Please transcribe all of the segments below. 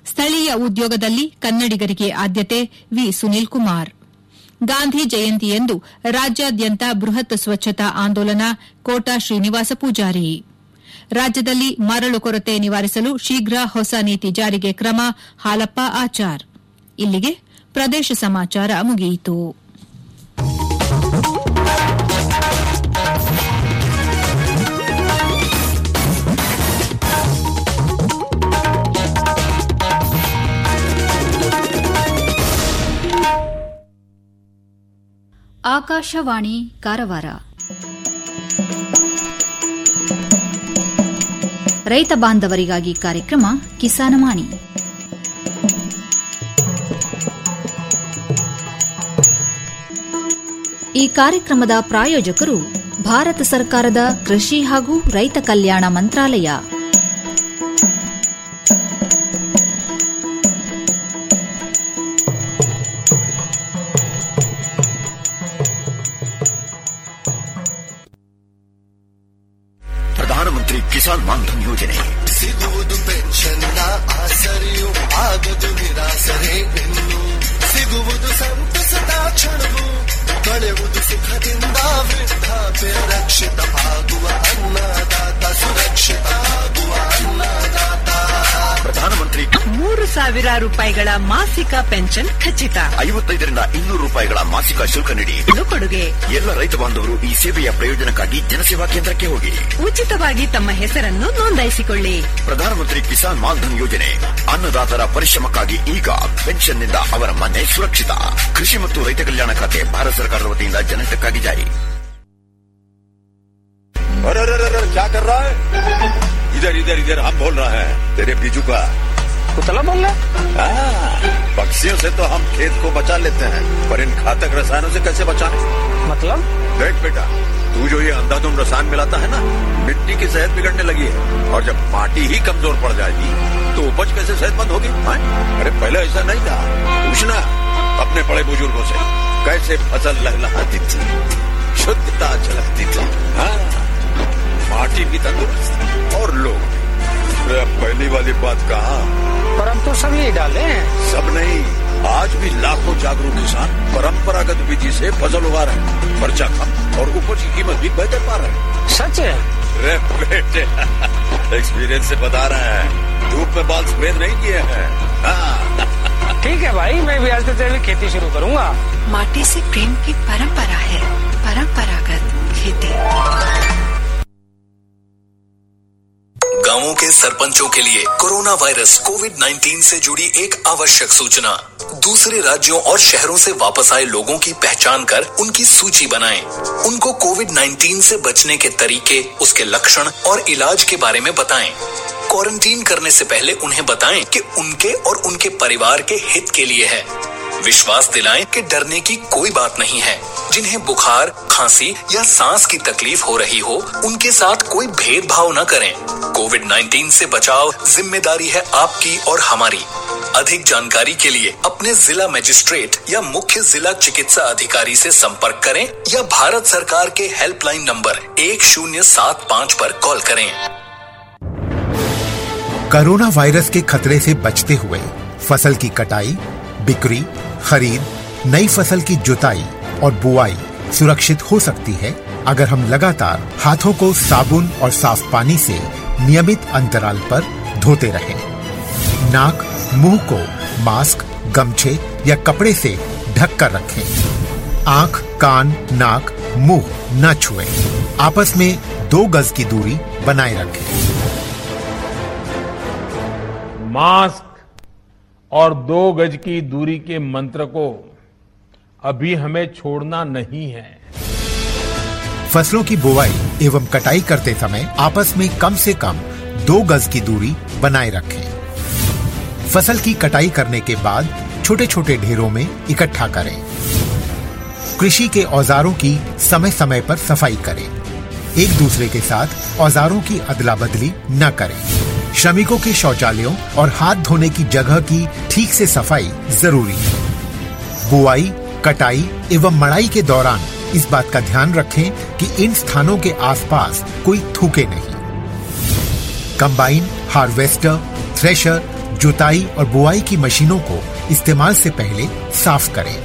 ಸ್ಥಳೀಯ ಉದ್ಯೋಗದಲ್ಲಿ ಕನ್ನಡಿಗರಿಗೆ ಆದ್ಯತೆ ವಿ ಸುನೀಲ್ ಕುಮಾರ್ ಗಾಂಧಿ ಜಯಂತಿಯಂದು ರಾಜ್ಯಾದ್ಯಂತ ಬೃಹತ್ ಸ್ವಚ್ಛತಾ ಆಂದೋಲನ ಕೋಟಾ ಶ್ರೀನಿವಾಸ ಪೂಜಾರಿ ರಾಜ್ಯದಲ್ಲಿ ಮರಳು ಕೊರತೆ ನಿವಾರಿಸಲು ಶೀಘ್ರ ಹೊಸ ನೀತಿ ಜಾರಿಗೆ ಕ್ರಮ ಹಾಲಪ್ಪ ಆಚಾರ್ ಇಲ್ಲಿಗೆ ಪ್ರದೇಶ ಸಮಾಚಾರ ಮುಗಿಯಿತು ಆಕಾಶವಾಣಿ ಕಾರವಾರ ರೈತ ಬಾಂಧವರಿಗಾಗಿ ಕಾರ್ಯಕ್ರಮ ಕಿಸಾನವಾಣಿ ಈ ಕಾರ್ಯಕ್ರಮದ ಪ್ರಾಯೋಜಕರು ಭಾರತ ಸರ್ಕಾರದ ಕೃಷಿ ಹಾಗೂ ರೈತ ಕಲ್ಯಾಣ ಮಂತ್ರಾಲಯ ಪ್ರಧಾನಮಂತ್ರಿ ಕಿಸಾನ್ ಮಾನ್ಧನ್ ಯೋಜನೆ ಸಿಗುವುದು ಪೆನ್ಷನ್ನ ಆಸರೆಯು ಆಗದು ನಿರಾಸರೆ ಇನ್ನು ಸಿಗುವುದು ಸಂತಸದ ಕ್ಷಣವು ಕಳೆಯುವುದು ಸುಖದಿಂದ ವೃದ್ಧಾಪ್ಯ ರಕ್ಷಿತ ಆಗುವ ಅನ್ನದಾತ ಸುರಕ್ಷಿತ ಆಗುವ ಅನ್ನದಾತ ಪ್ರಧಾನಮಂತ್ರಿ ಮೂರು ಸಾವಿರ ರೂಪಾಯಿಗಳ ಮಾಸಿಕ ಪೆನ್ಷನ್ ಖಚಿತ ಐವತ್ತೈದರಿಂದ ಇನ್ನೂರು ರೂಪಾಯಿಗಳ ಮಾಸಿಕ ಶುಲ್ಕ ನೀಡಿ ಇದು ಕೊಡುಗೆ ಎಲ್ಲ ರೈತ ಬಾಂಧವರು ಈ ಸೇವೆಯ ಪ್ರಯೋಜನಕ್ಕಾಗಿ ಜನಸೇವಾ ಕೇಂದ್ರಕ್ಕೆ ಹೋಗಿ ಉಚಿತವಾಗಿ ತಮ್ಮ ಹೆಸರನ್ನು ನೋಂದಾಯಿಸಿಕೊಳ್ಳಿ ಪ್ರಧಾನಮಂತ್ರಿ ಕಿಸಾನ್ ಮಾನ್ಧನ್ ಯೋಜನೆ ಅನ್ನದಾತರ ಪರಿಶ್ರಮಕ್ಕಾಗಿ ಈಗ ಪೆನ್ಷನ್ನಿಂದ ಅವರ ಮನೆ ಸುರಕ್ಷಿತ ಕೃಷಿ ಮತ್ತು ರೈತ ಕಲ್ಯಾಣ ಖಾತೆ ಭಾರತ ಸರ್ಕಾರದ ವತಿಯಿಂದ ಜನಹಿತಕ್ಕಾಗಿ ಜಾರಿ अरे अरे अरे अरे, क्या कर रहा है इधर इधर इधर हम बोल रहे हैं तेरे बीजू का कुतला बोल रहा हाँ, पक्षियों से तो हम खेत को बचा लेते हैं पर इन घातक रसायनों से कैसे बचाएं? मतलब देख बेटा तू जो ये अंधाधुंध रसायन मिलाता है ना मिट्टी की सेहत बिगड़ने लगी है और जब माटी ही कमजोर पड़ जाएगी तो उपज कैसे सेहतमंद होगी हाँ? अरे पहले ऐसा नहीं था पूछना अपने बड़े बुजुर्गों से कैसे फसल लहलहाती थी शुद्धता झलकती थी हाँ माटी भी तंदुरुस्त और लोग भी अरे अब पहली वाली बात कहा पर हम तो सब यही डाले हैं सब नहीं आज भी लाखों जागरूक किसान परंपरागत विधि से फसल उगा रहे हैं खर्चा कम और उपज की कीमत भी बेहतर पा रहे हैं सच है अरे बेटे एक्सपीरियंस से बता रहे हैं धूप में बाल सफेद नहीं किए हैं हाँ, ठीक है भाई मैं भी आज से जैविक खेती शुरू करूंगा माटी से प्रेम की परंपरा है परंपरागत खेती गांवों के सरपंचों के लिए कोरोना वायरस कोविड 19 से जुड़ी एक आवश्यक सूचना दूसरे राज्यों और शहरों से वापस आए लोगों की पहचान कर उनकी सूची बनाएं। उनको कोविड 19 से बचने के तरीके उसके लक्षण और इलाज के बारे में बताएं। क्वारंटीन करने से पहले उन्हें बताएं कि उनके और उनके परिवार के हित के लिए है विश्वास दिलाएं कि डरने की कोई बात नहीं है जिन्हें बुखार खांसी या सांस की तकलीफ हो रही हो उनके साथ कोई भेदभाव न करें कोविड 19 से बचाव जिम्मेदारी है आपकी और हमारी अधिक जानकारी के लिए अपने जिला मजिस्ट्रेट या मुख्य जिला चिकित्सा अधिकारी से संपर्क करें या भारत सरकार के हेल्पलाइन नंबर एक शून्य सात पाँच पर कॉल करें कोरोना वायरस के खतरे से बचते हुए फसल की कटाई बिक्री खरीद नई फसल की जुताई और बुआई सुरक्षित हो सकती है अगर हम लगातार हाथों को साबुन और साफ पानी से नियमित अंतराल पर धोते रहें। नाक मुंह को मास्क गमछे या कपड़े से ढक कर रखें आंख कान नाक मुंह न छुएं। आपस में दो गज की दूरी बनाए रखें मास्क और दो गज की दूरी के मंत्र को अभी हमें छोड़ना नहीं है फसलों की बुवाई एवं कटाई करते समय आपस में कम से कम दो गज की दूरी बनाए रखें फसल की कटाई करने के बाद छोटे छोटे ढेरों में इकट्ठा करें कृषि के औजारों की समय समय पर सफाई करें एक दूसरे के साथ औजारों की अदला बदली न करें श्रमिकों के शौचालयों और हाथ धोने की जगह की ठीक से सफाई जरूरी है बुआई कटाई एवं मड़ाई के दौरान इस बात का ध्यान रखें कि इन स्थानों के आसपास कोई थूके नहीं कंबाइन हार्वेस्टर थ्रेशर जुताई और बुआई की मशीनों को इस्तेमाल से पहले साफ करें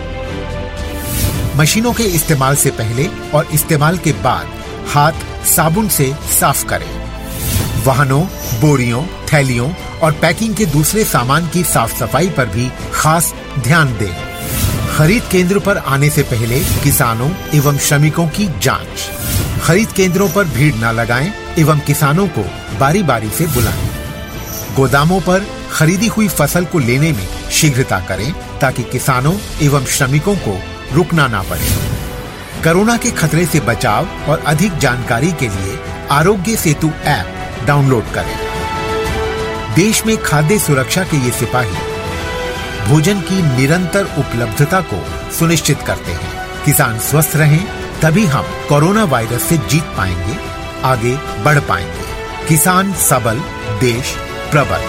मशीनों के इस्तेमाल से पहले और इस्तेमाल के बाद हाथ साबुन से साफ करें वाहनों बोरियों थैलियों और पैकिंग के दूसरे सामान की साफ सफाई पर भी खास ध्यान दें खरीद केंद्र पर आने से पहले किसानों एवं श्रमिकों की जांच खरीद केंद्रों पर भीड़ न लगाएं एवं किसानों को बारी बारी से बुलाएं गोदामों पर खरीदी हुई फसल को लेने में शीघ्रता करें ताकि किसानों एवं श्रमिकों को रुकना ना पड़े कोरोना के खतरे से बचाव और अधिक जानकारी के लिए आरोग्य सेतु ऐप डाउनलोड करें देश में खाद्य सुरक्षा के ये सिपाही भोजन की निरंतर उपलब्धता को सुनिश्चित करते हैं किसान स्वस्थ रहें तभी हम कोरोना वायरस से जीत पाएंगे आगे बढ़ पाएंगे किसान सबल देश प्रबल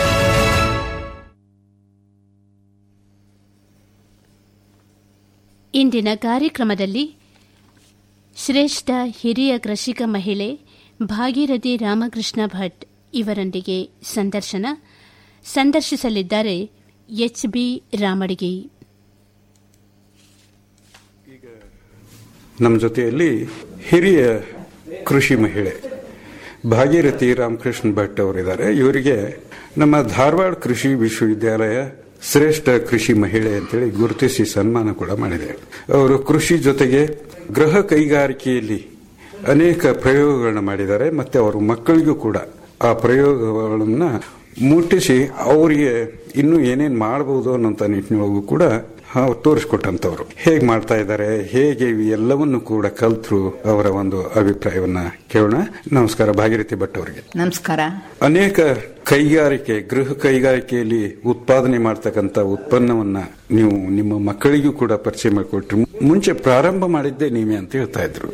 ಇಂದಿನ ಕಾರ್ಯಕ್ರಮದಲ್ಲಿ ಶ್ರೇಷ್ಠ ಹಿರಿಯ ಕೃಷಿಕ ಮಹಿಳೆ ಭಾಗೀರಥಿ ರಾಮಕೃಷ್ಣ ಭಟ್ ಇವರೊಂದಿಗೆ ಸಂದರ್ಶನ ಸಂದರ್ಶಿಸಲಿದ್ದಾರೆ ಎಚ್ ಬಿ ರಾಮಡಿಗೆ ನಮ್ಮ ಜೊತೆಯಲ್ಲಿ ಹಿರಿಯ ಕೃಷಿ ಮಹಿಳೆ ಭಾಗೀರಥಿ ರಾಮಕೃಷ್ಣ ಭಟ್ ಅವರಿದ್ದಾರೆ ಇವರಿಗೆ ನಮ್ಮ ಧಾರವಾಡ ಕೃಷಿ ವಿಶ್ವವಿದ್ಯಾಲಯ ಶ್ರೇಷ್ಠ ಕೃಷಿ ಮಹಿಳೆ ಅಂತೇಳಿ ಗುರುತಿಸಿ ಸನ್ಮಾನ ಕೂಡ ಮಾಡಿದೆ ಅವರು ಕೃಷಿ ಜೊತೆಗೆ ಗೃಹ ಕೈಗಾರಿಕೆಯಲ್ಲಿ ಅನೇಕ ಪ್ರಯೋಗಗಳನ್ನ ಮಾಡಿದ್ದಾರೆ ಮತ್ತೆ ಅವರ ಮಕ್ಕಳಿಗೂ ಕೂಡ ಆ ಪ್ರಯೋಗಗಳನ್ನ ಮುಟ್ಟಿಸಿ ಅವರಿಗೆ ಇನ್ನೂ ಏನೇನು ಮಾಡಬಹುದು ಅನ್ನೋಂಥ ನಿಟ್ಟಿನೊಳಗೂ ಕೂಡ ಅವ್ರು ತೋರಿಸ್ಕೊಟ್ಟಂತವ್ರು ಹೇಗೆ ಮಾಡ್ತಾ ಇದ್ದಾರೆ ಹೇಗೆ ಇವು ಎಲ್ಲವನ್ನು ಕೂಡ ಕಲ್ತರು ಅವರ ಒಂದು ಅಭಿಪ್ರಾಯವನ್ನ ಕೇಳೋಣ ನಮಸ್ಕಾರ ಭಾಗೀರಥಿ ಭಟ್ ಅವರಿಗೆ ನಮಸ್ಕಾರ ಅನೇಕ ಕೈಗಾರಿಕೆ ಗೃಹ ಕೈಗಾರಿಕೆಯಲ್ಲಿ ಉತ್ಪಾದನೆ ಮಾಡ್ತಕ್ಕಂಥ ಉತ್ಪನ್ನವನ್ನ ನೀವು ನಿಮ್ಮ ಮಕ್ಕಳಿಗೂ ಕೂಡ ಪರಿಚಯ ಮಾಡಿಕೊಟ್ರು ಮುಂಚೆ ಪ್ರಾರಂಭ ಮಾಡಿದ್ದೆ ನೀವೇ ಅಂತ ಹೇಳ್ತಾ ಇದ್ರು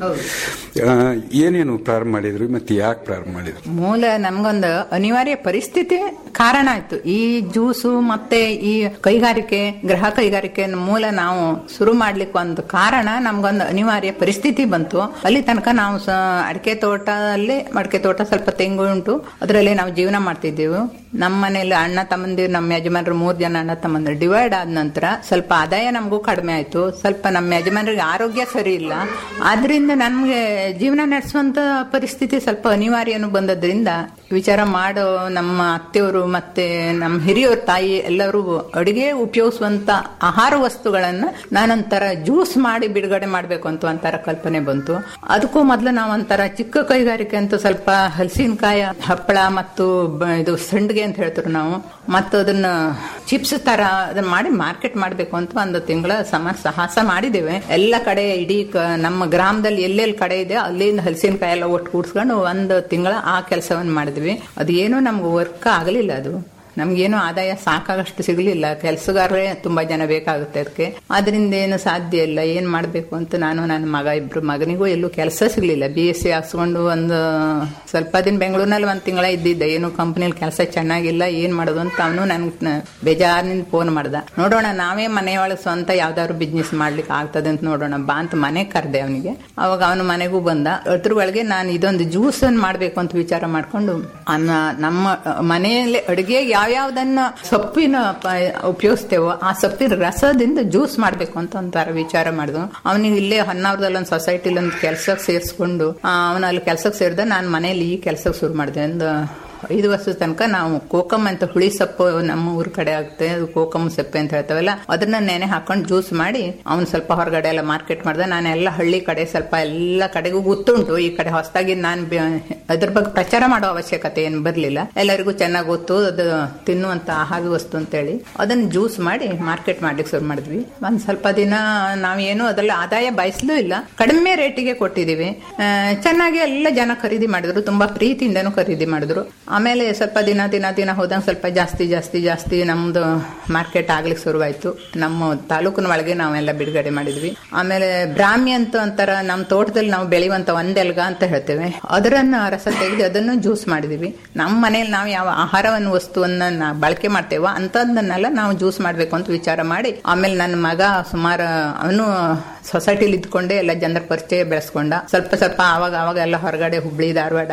ಆ, ಏನೇನು ಪ್ರಾರಂಭ ಮಾಡಿದ್ರು ಮತ್ತೆ ಯಾಕೆ ಪ್ರಾರಂಭ ಮಾಡಿದ್ರು ಮೂಲ ನಮ್ಗೊಂದು ಅನಿವಾರ್ಯ ಪರಿಸ್ಥಿತಿ ಕಾರಣ ಆಯ್ತು ಈ ಜ್ಯೂಸು ಮತ್ತೆ ಈ ಕೈಗಾರಿಕೆ ಗೃಹ ಕೈಗಾರಿಕೆ ಮೂಲ ನಾವು ಶುರು ಮಾಡ್ಲಿಕ್ಕೆ ಒಂದು ಕಾರಣ ನಮ್ಗೊಂದು ಅನಿವಾರ್ಯ ಪರಿಸ್ಥಿತಿ ಬಂತು ಅಲ್ಲಿ ತನಕ ನಾವು ಸ- ಅಡಿಕೆ ತೋಟದಲ್ಲಿ ಅಡಿಕೆ ತೋಟ ಸ್ವಲ್ಪ ತೆಂಗು ಉಂಟು ಅದರಲ್ಲಿ ನಾವು ಜೀವನ ಮಾಡ್ತಿದ್ದೆವು ನಮ್ಮ ಮನೇಲಿ ಅಣ್ಣ ತಮ್ಮಂದಿರು ನಮ್ಮ ಯಜಮಾನರು ಮೂರ್ ಜನ ಅಣ್ಣ ತಮ್ಮಂದಿರು ಡಿವೈಡ್ ಆದ ನಂತರ ಸ್ವಲ್ಪ ಆದಾಯ ನಮಗೂ ಕಡಿಮೆ ಆಯ್ತು ಸ್ವಲ್ಪ ನಮ್ಮ ಯಜಮಾನರಿಗೆ ಆರೋಗ್ಯ ಸರಿ ಇಲ್ಲ ಆದ್ರಿಂದ ನಮ್ಗೆ ಜೀವನ ನಡೆಸುವಂತ ಪರಿಸ್ಥಿತಿ ಸ್ವಲ್ಪ ಅನಿವಾರ್ಯನು ಬಂದದ್ರಿಂದ ವಿಚಾರ ಮಾಡೋ ನಮ್ಮ ಅತ್ತೆಯವರು ಮತ್ತೆ ನಮ್ಮ ಹಿರಿಯವ್ರ ತಾಯಿ ಎಲ್ಲರೂ ಅಡಿಗೆ ಉಪಯೋಗಿಸುವಂತ ಆಹಾರ ವಸ್ತುಗಳನ್ನ ನಾನೊಂಥರ ಜ್ಯೂಸ್ ಮಾಡಿ ಬಿಡುಗಡೆ ಮಾಡ್ಬೇಕು ಅಂತ ಒಂಥರ ಕಲ್ಪನೆ ಬಂತು ಅದಕ್ಕೂ ಮೊದಲು ನಾವು ಒಂಥರ ಚಿಕ್ಕ ಕೈಗಾರಿಕೆ ಅಂತ ಸ್ವಲ್ಪ ಹಲಸಿನಕಾಯಿ ಹಪ್ಪಳ ಮತ್ತು ಬ- ಇದು ಸಂಡಿಗೆ ಅಂತ ಹೇಳ್ತಾರೆ ನಾವು ಮತ್ತು ಅದನ್ನ ಚಿಪ್ಸ್ ತರ ಅದನ್ನ ಮಾಡಿ ಮಾರ್ಕೆಟ್ ಮಾಡ್ಬೇಕು ಅಂತ ಒಂದು ತಿಂಗಳ ಸಮ ಸಾಹಸ ಮಾಡಿದ್ದೇವೆ ಎಲ್ಲ ಕಡೆ ಇಡೀ ಕ- ನಮ್ಮ ಗ್ರಾಮದಲ್ಲಿ ಎಲ್ಲೆಲ್ಲಿ ಕಡೆ ಇದೆ ಅಲ್ಲಿಂದ ಹಲಸಿನಕಾಯಿ ಎಲ್ಲ ಒಟ್ಟು ಕೂಡ್ಸ್ಕೊಂಡು ಒಂದು ತಿಂಗಳ ಆ ಕೆಲಸವನ್ನು ಮಾಡಿದ್ವಿ ಅದೇನು ನಮ್ಗೆ ವರ್ಕ್ ಆಗಲಿಲ್ಲ ಅದು ನಮ್ಗೇನು ಆದಾಯ ಸಾಕಾಗಷ್ಟು ಸಿಗಲಿಲ್ಲ ಕೆಲಸಗಾರರೇ ತುಂಬಾ ಜನ ಬೇಕಾಗುತ್ತೆ ಅದಕ್ಕೆ ಅದರಿಂದ ಏನು ಸಾಧ್ಯ ಇಲ್ಲ ಏನ್ ಮಾಡ್ಬೇಕು ಅಂತ ನಾನು ನನ್ನ ಮಗ ಇಬ್ರು ಮಗನಿಗೂ ಎಲ್ಲೂ ಕೆಲಸ ಸಿಗ್ಲಿಲ್ಲ ಬಿ ಎಸ್ ಸಿ ಹಾಕ್ಸ್ಕೊಂಡು ಒಂದು ಸ್ವಲ್ಪ ದಿನ ಬೆಂಗಳೂರಿನಲ್ಲಿ ಒಂದ್ ತಿಂಗಳ ಇದ್ದಿದ್ದೆ ಏನು ಕಂಪ್ನಿಯಲ್ಲಿ ಕೆಲಸ ಚೆನ್ನಾಗಿಲ್ಲ ಏನ್ ಮಾಡೋದು ಅಂತ ಅವನು ನನ್ಗೆ ಬೇಜಾರಿನಿಂದ ಫೋನ್ ಮಾಡ್ದ ನೋಡೋಣ ನಾವೇ ಮನೆಯೊಳಗೆ ಸ್ವಂತ ಯಾವ್ದಾದ್ರು ಬಿಸ್ನೆಸ್ ಮಾಡ್ಲಿಕ್ಕೆ ಆಗ್ತದೆ ಅಂತ ನೋಡೋಣ ಬಾ ಅಂತ ಮನೆ ಕರೆದೆ ಅವನಿಗೆ ಅವಾಗ ಅವನು ಮನೆಗೂ ಬಂದ ಅದ್ರ ಒಳಗೆ ನಾನು ಇದೊಂದು ಜ್ಯೂಸ್ ಅನ್ನು ಮಾಡ್ಬೇಕು ಅಂತ ವಿಚಾರ ಮಾಡ್ಕೊಂಡು ಅನ್ನ ನಮ್ಮ ಮನೆಯಲ್ಲಿ ಅಡುಗೆಗೆ ಯಾವ್ಯಾವ್ದನ್ನ ಸೊಪ್ಪಿನ ಪ- ಉಪಯೋಗಿಸ್ತೇವೋ ಆ ಸೊಪ್ಪಿನ ರಸದಿಂದ ಜ್ಯೂಸ್ ಮಾಡ್ಬೇಕು ಅಂತ ಒಂಥರ ವಿಚಾರ ಮಾಡಿದ್ವು ಅವನಿಗೆ ಇಲ್ಲೇ ಹೊನ್ನಾವರದಲ್ಲಿ ಒಂದು ಸೊಸೈಟಿಲಿ ಒಂದು ಕೆಲ್ಸಕ್ಕೆ ಸೇರಿಸ್ಕೊಂಡು ಅವನ ಅಲ್ಲಿ ಕೆಲ್ಸಕ್ಕೆ ಸೇರಿದ ನಾನು ಮನೇಲಿ ಈ ಕೆಲ್ಸಕ್ಕೆ ಶುರು ಮಾಡಿದೆ ಒಂದು ಐದು ವರ್ಷದ ತನಕ ನಾವು ಕೋಕಮ್ ಅಂತ ಹುಳಿ ಸೊಪ್ಪು ನಮ್ಮ ಊರ್ ಕಡೆ ಆಗುತ್ತೆ ಅದು ಕೋಕಮ್ ಸೊಪ್ಪೆ ಅಂತ ಹೇಳ್ತಾವಲ್ಲ ಅದನ್ನ ನೆನೆ ಹಾಕೊಂಡು ಜ್ಯೂಸ್ ಮಾಡಿ ಅವ್ನು ಸ್ವಲ್ಪ ಹೊರಗಡೆ ಎಲ್ಲ ಮಾರ್ಕೆಟ್ ಮಾಡ್ದೆ ನಾನೆಲ್ಲ ಹಳ್ಳಿ ಕಡೆ ಸ್ವಲ್ಪ ಎಲ್ಲ ಕಡೆಗೂ ಗೊತ್ತುಂಟು ಈ ಕಡೆ ಹೊಸದಾಗಿ ನಾನು ಅದ್ರ ಬಗ್ಗೆ ಪ್ರಚಾರ ಮಾಡೋ ಅವಶ್ಯಕತೆ ಏನು ಬರಲಿಲ್ಲ ಎಲ್ಲರಿಗೂ ಚೆನ್ನಾಗಿ ಗೊತ್ತು ಅದು ತಿನ್ನುವಂತ ಆಹಾರ ವಸ್ತು ಅಂತೇಳಿ ಅದನ್ನ ಜ್ಯೂಸ್ ಮಾಡಿ ಮಾರ್ಕೆಟ್ ಮಾಡ್ಲಿಕ್ಕೆ ಶುರು ಮಾಡಿದ್ವಿ ಒಂದ್ ಸ್ವಲ್ಪ ದಿನ ನಾವೇನು ಅದ್ರಲ್ಲಿ ಆದಾಯ ಬಯಸಲೂ ಇಲ್ಲ ಕಡಿಮೆ ರೇಟಿಗೆ ಕೊಟ್ಟಿದೀವಿ ಆ, ಚೆನ್ನಾಗಿ ಎಲ್ಲ ಜನ ಖರೀದಿ ಮಾಡಿದ್ರು ತುಂಬಾ ಪ್ರೀತಿಯಿಂದನೂ ಖರೀದಿ ಮಾಡಿದ್ರು ಆಮೇಲೆ ಸ್ವಲ್ಪ ದಿನ ದಿನ ದಿನ ಹೋದಂಗೆ ಸ್ವಲ್ಪ ಜಾಸ್ತಿ ಜಾಸ್ತಿ ಜಾಸ್ತಿ ನಮ್ದು ಮಾರ್ಕೆಟ್ ಆಗ್ಲಿಕ್ಕೆ ಶುರುವಾಯ್ತು ನಮ್ಮ ತಾಲೂಕಿನ ಒಳಗೆ ನಾವೆಲ್ಲ ಬಿಡುಗಡೆ ಮಾಡಿದ್ವಿ ಆಮೇಲೆ ಬ್ರಾಹ್ಮಿ ಅಂತ ಒಂಥರ ನಮ್ಮ ತೋಟದಲ್ಲಿ ನಾವು ಬೆಳೆಯುವಂತ ಒಂದೆಲ್ಗ ಅಂತ ಹೇಳ್ತೇವೆ ಅದರನ್ನ ರಸ ತೆಗೆದು ಅದನ್ನು ಜ್ಯೂಸ್ ಮಾಡಿದ್ವಿ ನಮ್ಮ ಮನೇಲಿ ನಾವು ಯಾವ ಆಹಾರವನ್ನು ವಸ್ತುವನ್ನ ನಾ- ಬಳಕೆ ಮಾಡ್ತೇವೋ ಅಂತದನ್ನೆಲ್ಲ ನಾವು ಜ್ಯೂಸ್ ಮಾಡ್ಬೇಕು ಅಂತ ವಿಚಾರ ಮಾಡಿ ಆಮೇಲೆ ನನ್ನ ಮಗ ಸುಮಾರು ಅವನು ಸೊಸೈಟಿಲಿ ಇದ್ಕೊಂಡೆ ಎಲ್ಲ ಜನರ ಪರಿಚಯ ಬೆಳೆಸ್ಕೊಂಡ ಸ್ವಲ್ಪ ಸ್ವಲ್ಪ ಆವಾಗ ಆವಾಗ ಎಲ್ಲ ಹೊರಗಡೆ ಹುಬ್ಳಿ ಧಾರವಾಡ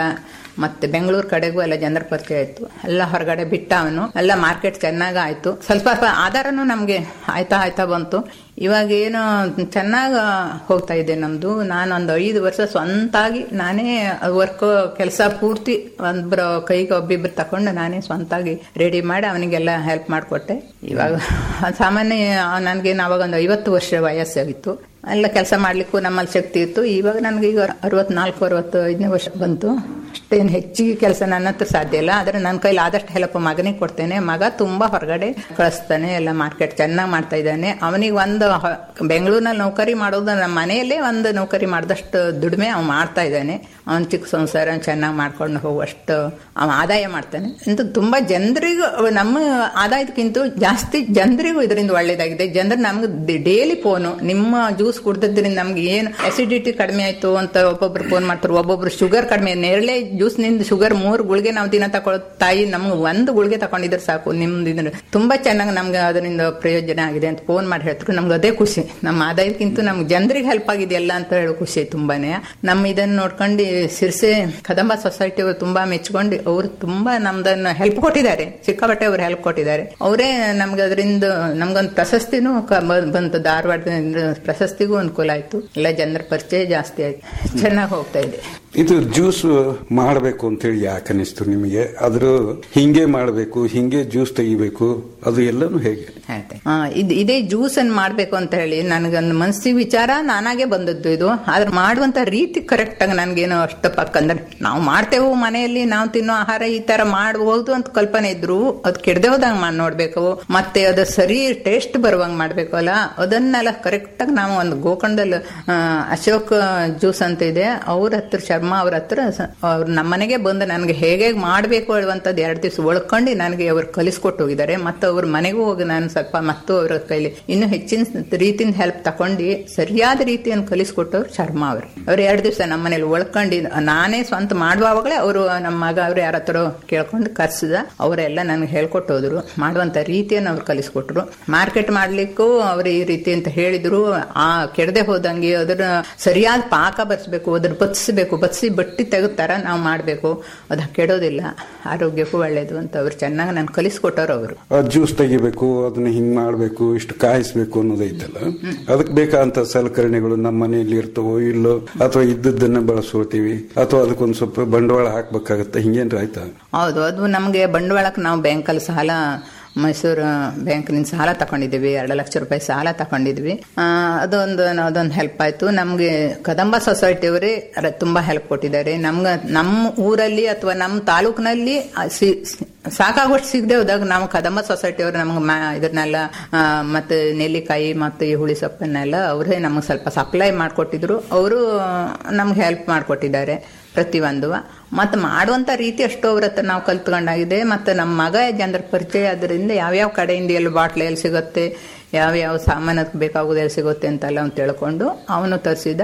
ಮತ್ತೆ ಬೆಂಗಳೂರು ಕಡೆಗೂ ಎಲ್ಲ ಜನರ ಪರಿಚಯ ಆಯ್ತು ಎಲ್ಲ ಹೊರಗಡೆ ಬಿಟ್ಟ ಅವನು ಎಲ್ಲ ಮಾರ್ಕೆಟ್ ಚೆನ್ನಾಗಿ ಆಯ್ತು ಸ್ವಲ್ಪ ಸ್ವಲ್ಪ ಆಧಾರನು ನಮ್ಗೆ ಆಯ್ತಾ ಆಯ್ತಾ ಬಂತು ಇವಾಗ ಏನು ಚೆನ್ನಾಗಿ ಹೋಗ್ತಾ ಇದೆ ನಮ್ದು ನಾನು ಒಂದು ಐದು ವರ್ಷ ಸ್ವಂತಾಗಿ ನಾನೇ ವರ್ಕ್ ಕೆಲಸ ಪೂರ್ತಿ ಒಬ್ಬರ ಕೈಗೆ ಒಬ್ಬಿಬ್ರು ತಕೊಂಡು ನಾನೇ ಸ್ವಂತಾಗಿ ರೆಡಿ ಮಾಡಿ ಅವನಿಗೆಲ್ಲ ಹೆಲ್ಪ್ ಮಾಡಿಕೊಟ್ಟೆ ಇವಾಗ ಸಾಮಾನ್ಯ ನನಗೇನು ಅವಾಗ ಒಂದು ಐವತ್ತು ವರ್ಷ ವಯಸ್ಸಾಗಿತ್ತು ಎಲ್ಲ ಕೆಲಸ ಮಾಡ್ಲಿಕ್ಕೂ ನಮ್ಮಲ್ಲಿ ಶಕ್ತಿ ಇತ್ತು ಇವಾಗ ನನಗೆ ಈಗ ಅರವತ್ನಾಲ್ಕು ಅರವತ್ತು ಐದನೇ ವರ್ಷ ಬಂತು ಅಷ್ಟೇನು ಹೆಚ್ಚಿಗೆ ಕೆಲಸ ನನ್ನ ಹತ್ರ ಸಾಧ್ಯ ಇಲ್ಲ ಆದರೆ ನನ್ನ ಕೈಲಿ ಆದಷ್ಟು ಹೆಲ್ಪ್ ಮಗನಿಗೆ ಕೊಡ್ತೇನೆ ಮಗ ತುಂಬಾ ಹೊರಗಡೆ ಕಳಿಸ್ತಾನೆ ಎಲ್ಲ ಮಾರ್ಕೆಟ್ ಚೆನ್ನಾಗಿ ಮಾಡ್ತಾ ಇದ್ದಾನೆ ಅವನಿಗೆ ಒಂದು ಹ- ಬೆಂಗಳೂರಿನಲ್ಲಿ ನೌಕರಿ ಮಾಡೋದು ನಮ್ಮ ಮನೆಯಲ್ಲೇ ಒಂದು ನೌಕರಿ ಮಾಡಿದಷ್ಟು ದುಡಿಮೆ ಅವ್ನು ಮಾಡ್ತಾ ಇದ್ದಾನೆ ಅವನ ಚಿಕ್ಕ ಸಂಸಾರ ಚೆನ್ನಾಗಿ ಮಾಡ್ಕೊಂಡು ಹೋಗುವಷ್ಟು ಅವ ಆದಾಯ ಮಾಡ್ತಾನೆ ಅಂತ ತುಂಬಾ ಜನರಿಗೂ ನಮ್ಮ ಆದಾಯಕ್ಕಿಂತ ಜಾಸ್ತಿ ಜನರಿಗೂ ಇದರಿಂದ ಒಳ್ಳೇದಾಗಿದೆ ಜನರು ನಮ್ಗೆ ಡೈಲಿ ಫೋನು ನಿಮ್ಮ ಜ್ಯೂಸ್ ಕುಡ್ದಿದ್ರಿಂದ ನಮ್ಗೆ ಏನು ಅಸಿಡಿಟಿ ಕಡಿಮೆ ಆಯ್ತು ಅಂತ ಒಬ್ಬೊಬ್ರು ಫೋನ್ ಮಾಡ್ತಾರೆ ಒಬ್ಬೊಬ್ರು ಶುಗರ್ ಕಡಿಮೆ ನೇರಳೆ ಜ್ಯೂಸ್ ನಿಂದ ಶುಗರ್ ಮೂರು ಗುಳಿಗೆ ನಾವು ದಿನ ತಗೊಳ್ಳೋ ತಾಯಿ ನಮ್ಗೆ ಒಂದು ಗುಳಿಗೆ ತಗೊಂಡಿದ್ರೆ ಸಾಕು ನಿಮ್ದು ಇದನ್ನ ತುಂಬಾ ಚೆನ್ನಾಗಿ ನಮ್ಗೆ ಅದರಿಂದ ಪ್ರಯೋಜನ ಆಗಿದೆ ಅಂತ ಫೋನ್ ಮಾಡಿ ಹೇಳ್ತಾರೆ ನಮ್ಗೆ ಅದೇ ಖುಷಿ ನಮ್ಮ ಆದಾಯಕ್ಕಿಂತ ನಮ್ಗೆ ಜನರಿಗೆ ಹೆಲ್ಪ್ ಆಗಿದೆಯಲ್ಲ ಅಂತ ಹೇಳೋ ಖುಷಿ ತುಂಬಾನೇ ನಮ್ಮ ಇದನ್ನ ನೋಡ್ಕೊಂಡು ಸಿರ್ಸೆ ಕದಂಬ ಸೊಸೈಟಿ ಅವರು ತುಂಬಾ ಮೆಚ್ಕೊಂಡು ಅವರು ತುಂಬಾ ನಮ್ದನ್ನ ಹೆಲ್ಪ್ ಕೊಟ್ಟಿದ್ದಾರೆ ಸಿಕ್ಕಾಪಟ್ಟೆ ಅವ್ರು ಹೆಲ್ಪ್ ಕೊಟ್ಟಿದ್ದಾರೆ ಅವರೇ ನಮ್ಗೆ ಅದರಿಂದ ನಮ್ಗೊಂದು ಪ್ರಶಸ್ತಿನೂ ಕ- ಬ- ಬಂತು ಧಾರವಾಡದಿಂದ ಪ್ರಶಸ್ತಿಗೂ ಅನುಕೂಲ ಆಯ್ತು ಎಲ್ಲ ಜನರ ಪರಿಚಯ ಜಾಸ್ತಿ ಆಯ್ತು ಚೆನ್ನಾಗಿ ಹೋಗ್ತಾ ಇದೆ ಇದು ಜ್ಯೂಸ್ ಮಾಡಬೇಕು ಅಂತೇಳಿ ಯಾಕೆ ಅನಿಸ್ತು ನಿಮಗೆ ಅದ್ರ ಹಿಂಗೆ ಮಾಡಬೇಕು ಹಿಂಗೆ ಜ್ಯೂಸ್ ತೆಗಿಬೇಕು ಅದು ಎಲ್ಲನೂ ಹೇಗೆ ಆಯ್ತು ಆ, ಇದ್- ಇದೇ ಜ್ಯೂಸ್ ಅನ್ನು ಮಾಡ್ಬೇಕು ಅಂತ ಹೇಳಿ ನನಗೊಂದು ಮನಸ್ಸಿಗೆ ವಿಚಾರ ನಾನಾಗೆ ಬಂದದ್ದು ಇದು ಆದ್ರೆ ಮಾಡುವಂತ ರೀತಿ ಕರೆಕ್ಟ್ ಆಗಿ ನನ್ಗೇನು ಅಷ್ಟು ಪಕ್ಕ ಅಂದ್ರೆ ನಾವು ಮಾಡ್ತೇವೆ ಮನೆಯಲ್ಲಿ ನಾವು ತಿನ್ನೋ ಆಹಾರ ಈ ತರ ಮಾಡಬಹುದು ಅಂತ ಕಲ್ಪನೆ ಇದ್ರು ಅದು ಕೆಡದೆ ಹೋದಂಗ್ ಮಾಡಿ ನೋಡ್ಬೇಕು ಮತ್ತೆ ಅದು ಸರಿ ಟೇಸ್ಟ್ ಬರುವಂಗ್ ಮಾಡ್ಬೇಕು ಅಲ್ಲ ಅದನ್ನೆಲ್ಲ ಕರೆಕ್ಟ್ ಆಗಿ ನಾವು ಒಂದು ಗೋಕರ್ಣದಲ್ಲಿ ಆ, ಅಶೋಕ್ ಜ್ಯೂಸ್ ಅಂತ ಇದೆ ಅವ್ರ ಹತ್ರ ಶರ್ಮಾ ಅವ್ರ ಹತ್ರ ಸ- ಅವ್ರು ನಮ್ಮನೆಗೆ ಬಂದು ನನಗೆ ಹೇಗೆ ಮಾಡಬೇಕು ಹೇಳುವಂತದ್ದು ಎರಡು ದಿವಸ ಒಳ್ಕೊಂಡು ನನಗೆ ಅವ್ರು ಕಲಿಸ್ಕೊಟ್ಟು ಹೋಗಿದ್ದಾರೆ ಮತ್ತು ಅವ್ರ ಮನೆಗೂ ಹೋಗಿ ನಾನು ಸ್ವಲ್ಪ ಮತ್ತು ಅವರ ಕೈಲಿ ಇನ್ನು ಹೆಚ್ಚಿನ ರೀತಿಯಿಂದ ಹೆಲ್ಪ್ ತಗೊಂಡು ಸರಿಯಾದ ರೀತಿಯನ್ನು ಕಲಿಸ್ಕೊಟ್ಟವ್ರು ಶರ್ಮಾ ಅವರು ಅವ್ರು ಎರಡು ದಿವಸ ನಮ್ಮ ಮನೇಲಿ ಒಳ್ಕೊಂಡು ನಾನೇ ಸ್ವಂತ ಮಾಡುವಾಗಲೇ ಅವರು ನಮ್ಮ ಮಗ ಅವ್ರು ಯಾರ ಹತ್ರ ಕೇಳ್ಕೊಂಡು ಕರ್ಸಿದ ಅವರೆಲ್ಲ ನನಗೆ ಹೇಳ್ಕೊಟ್ಟು ಹೋದ್ರು ಮಾಡುವಂತ ರೀತಿಯನ್ನು ಅವ್ರು ಕಲಿಸ್ಕೊಟ್ರು ಮಾರ್ಕೆಟ್ ಮಾಡ್ಲಿಕ್ಕೂ ಅವ್ರು ಈ ರೀತಿ ಅಂತ ಹೇಳಿದ್ರು ಆ ಕೆಡದೆ ಹೋದಂಗೆ ಅದರ ಸರಿಯಾದ ಪಾಕ ಬರ್ಸ್ಬೇಕು ಅದ್ರ ಬತ್ಸ್ಬೇಕು ಬತ್ಸಿ ಬಟ್ಟಿ ತೆಗೆತಾರ ನಾವು ಮಾಡ್ಬೇಕು ಅದು ಕೆಡೋದಿಲ್ಲ ಆರೋಗ್ಯಕ್ಕೂ ಒಳ್ಳೇದು ಅಂತ ಅವ್ರು ಚೆನ್ನಾಗಿ ನಾನು ಕಲಿಸ್ಕೊಟ್ಟವ್ರು ಅವರು ಜ್ಯೂಸ್ ತೆಗಿಬೇಕು ಅದನ್ನ ಹಿಂಗ್ ಮಾಡ್ಬೇಕು ಇಷ್ಟು ಕಾಯಿಸ್ಬೇಕು ಅನ್ನೋದೈತಲ್ಲ ಅದಕ್ಕೆ ಬೇಕಾದಂತ ಸಲಕರಣೆಗಳು ನಮ್ಮ ಮನೆಯಲ್ಲಿ ಇರ್ತವೋ ಇಲ್ಲೋ ಅಥವಾ ಇದ್ದದ್ದನ್ನ ಬಳಸ್ಕೊಳ್ತೀವಿ ಅಥವಾ ಅದಕ್ಕೊಂದ್ ಸ್ವಲ್ಪ ಬಂಡವಾಳ ಹಾಕ್ಬೇಕಾಗತ್ತೆ ಹಿಂಗೇನ್ರ ಆಯ್ತಾ ಹೌದು ಅದು ನಮಗೆ ಬಂಡವಾಳಕ್ಕೆ ನಾವು ಬ್ಯಾಂಕಲ್ಲಿ ಸಾಲ ಮೈಸೂರು ಬ್ಯಾಂಕ್ನಿಂದ ಸಾಲ ತಗೊಂಡಿದ್ದೀವಿ ಎರಡು ಲಕ್ಷ ರೂಪಾಯಿ ಸಾಲ ತಗೊಂಡಿದ್ವಿ ಆ, ಅದೊಂದು ಅದೊಂದು ಹೆಲ್ಪ್ ಆಯ್ತು ನಮಗೆ ಕದಂಬ ಸೊಸೈಟಿಯವರೇ ರ- ತುಂಬಾ ಹೆಲ್ಪ್ ಕೊಟ್ಟಿದ್ದಾರೆ ನಮ್ಗೆ ನಮ್ಮ ಊರಲ್ಲಿ ಅಥವಾ ನಮ್ಮ ತಾಲೂಕಿನಲ್ಲಿ ಆ, ಸಿ- ಸಿ- ಸಾಕಾಗುವಷ್ಟು ಸಿಗದೆ ಹೋದಾಗ ನಾವು ಕದಂಬ ಸೊಸೈಟಿಯವರು ನಮ್ಗೆ ಮ- ಇದನ್ನೆಲ್ಲ ಆ, ಮತ್ತೆ ನೆಲ್ಲಿಕಾಯಿ ಮತ್ತು ಈ ಹುಳಿ ಸೊಪ್ಪನ್ನೆಲ್ಲ ಅವರೇ ನಮಗೆ ಸ್ವಲ್ಪ ಸಪ್ಲೈ ಮಾಡಿಕೊಟ್ಟಿದ್ರು ಅವರು ನಮ್ಗೆ ಹೆಲ್ಪ್ ಮಾಡಿಕೊಟ್ಟಿದ್ದಾರೆ ಪ್ರತಿಯೊಂದು ಮತ್ತು ಮಾಡುವಂತ ರೀತಿ ಅಷ್ಟು ಅವ್ರ ಹತ್ರ ನಾವು ಕಲ್ತ್ಕೊಂಡಾಗಿದೆ ಮತ್ತು ನಮ್ಮ ಮಗ ಜನರ ಪರಿಚಯ ಅದರಿಂದ ಯಾವ್ಯಾವ ಕಡೆಯಿಂದ ಎಲ್ಲಿ ಬಾಟ್ಲ್ ಎಲ್ಲಿ ಸಿಗುತ್ತೆ ಯಾವ್ಯಾವ ಸಾಮಾನು ಅದಕ್ಕೆ ಬೇಕಾಗೋದು ಎಲ್ಲಿ ಸಿಗುತ್ತೆ ಅಂತೆಲ್ಲ ಅವ್ನು ತಿಳ್ಕೊಂಡು ಅವನು ತರಿಸಿದ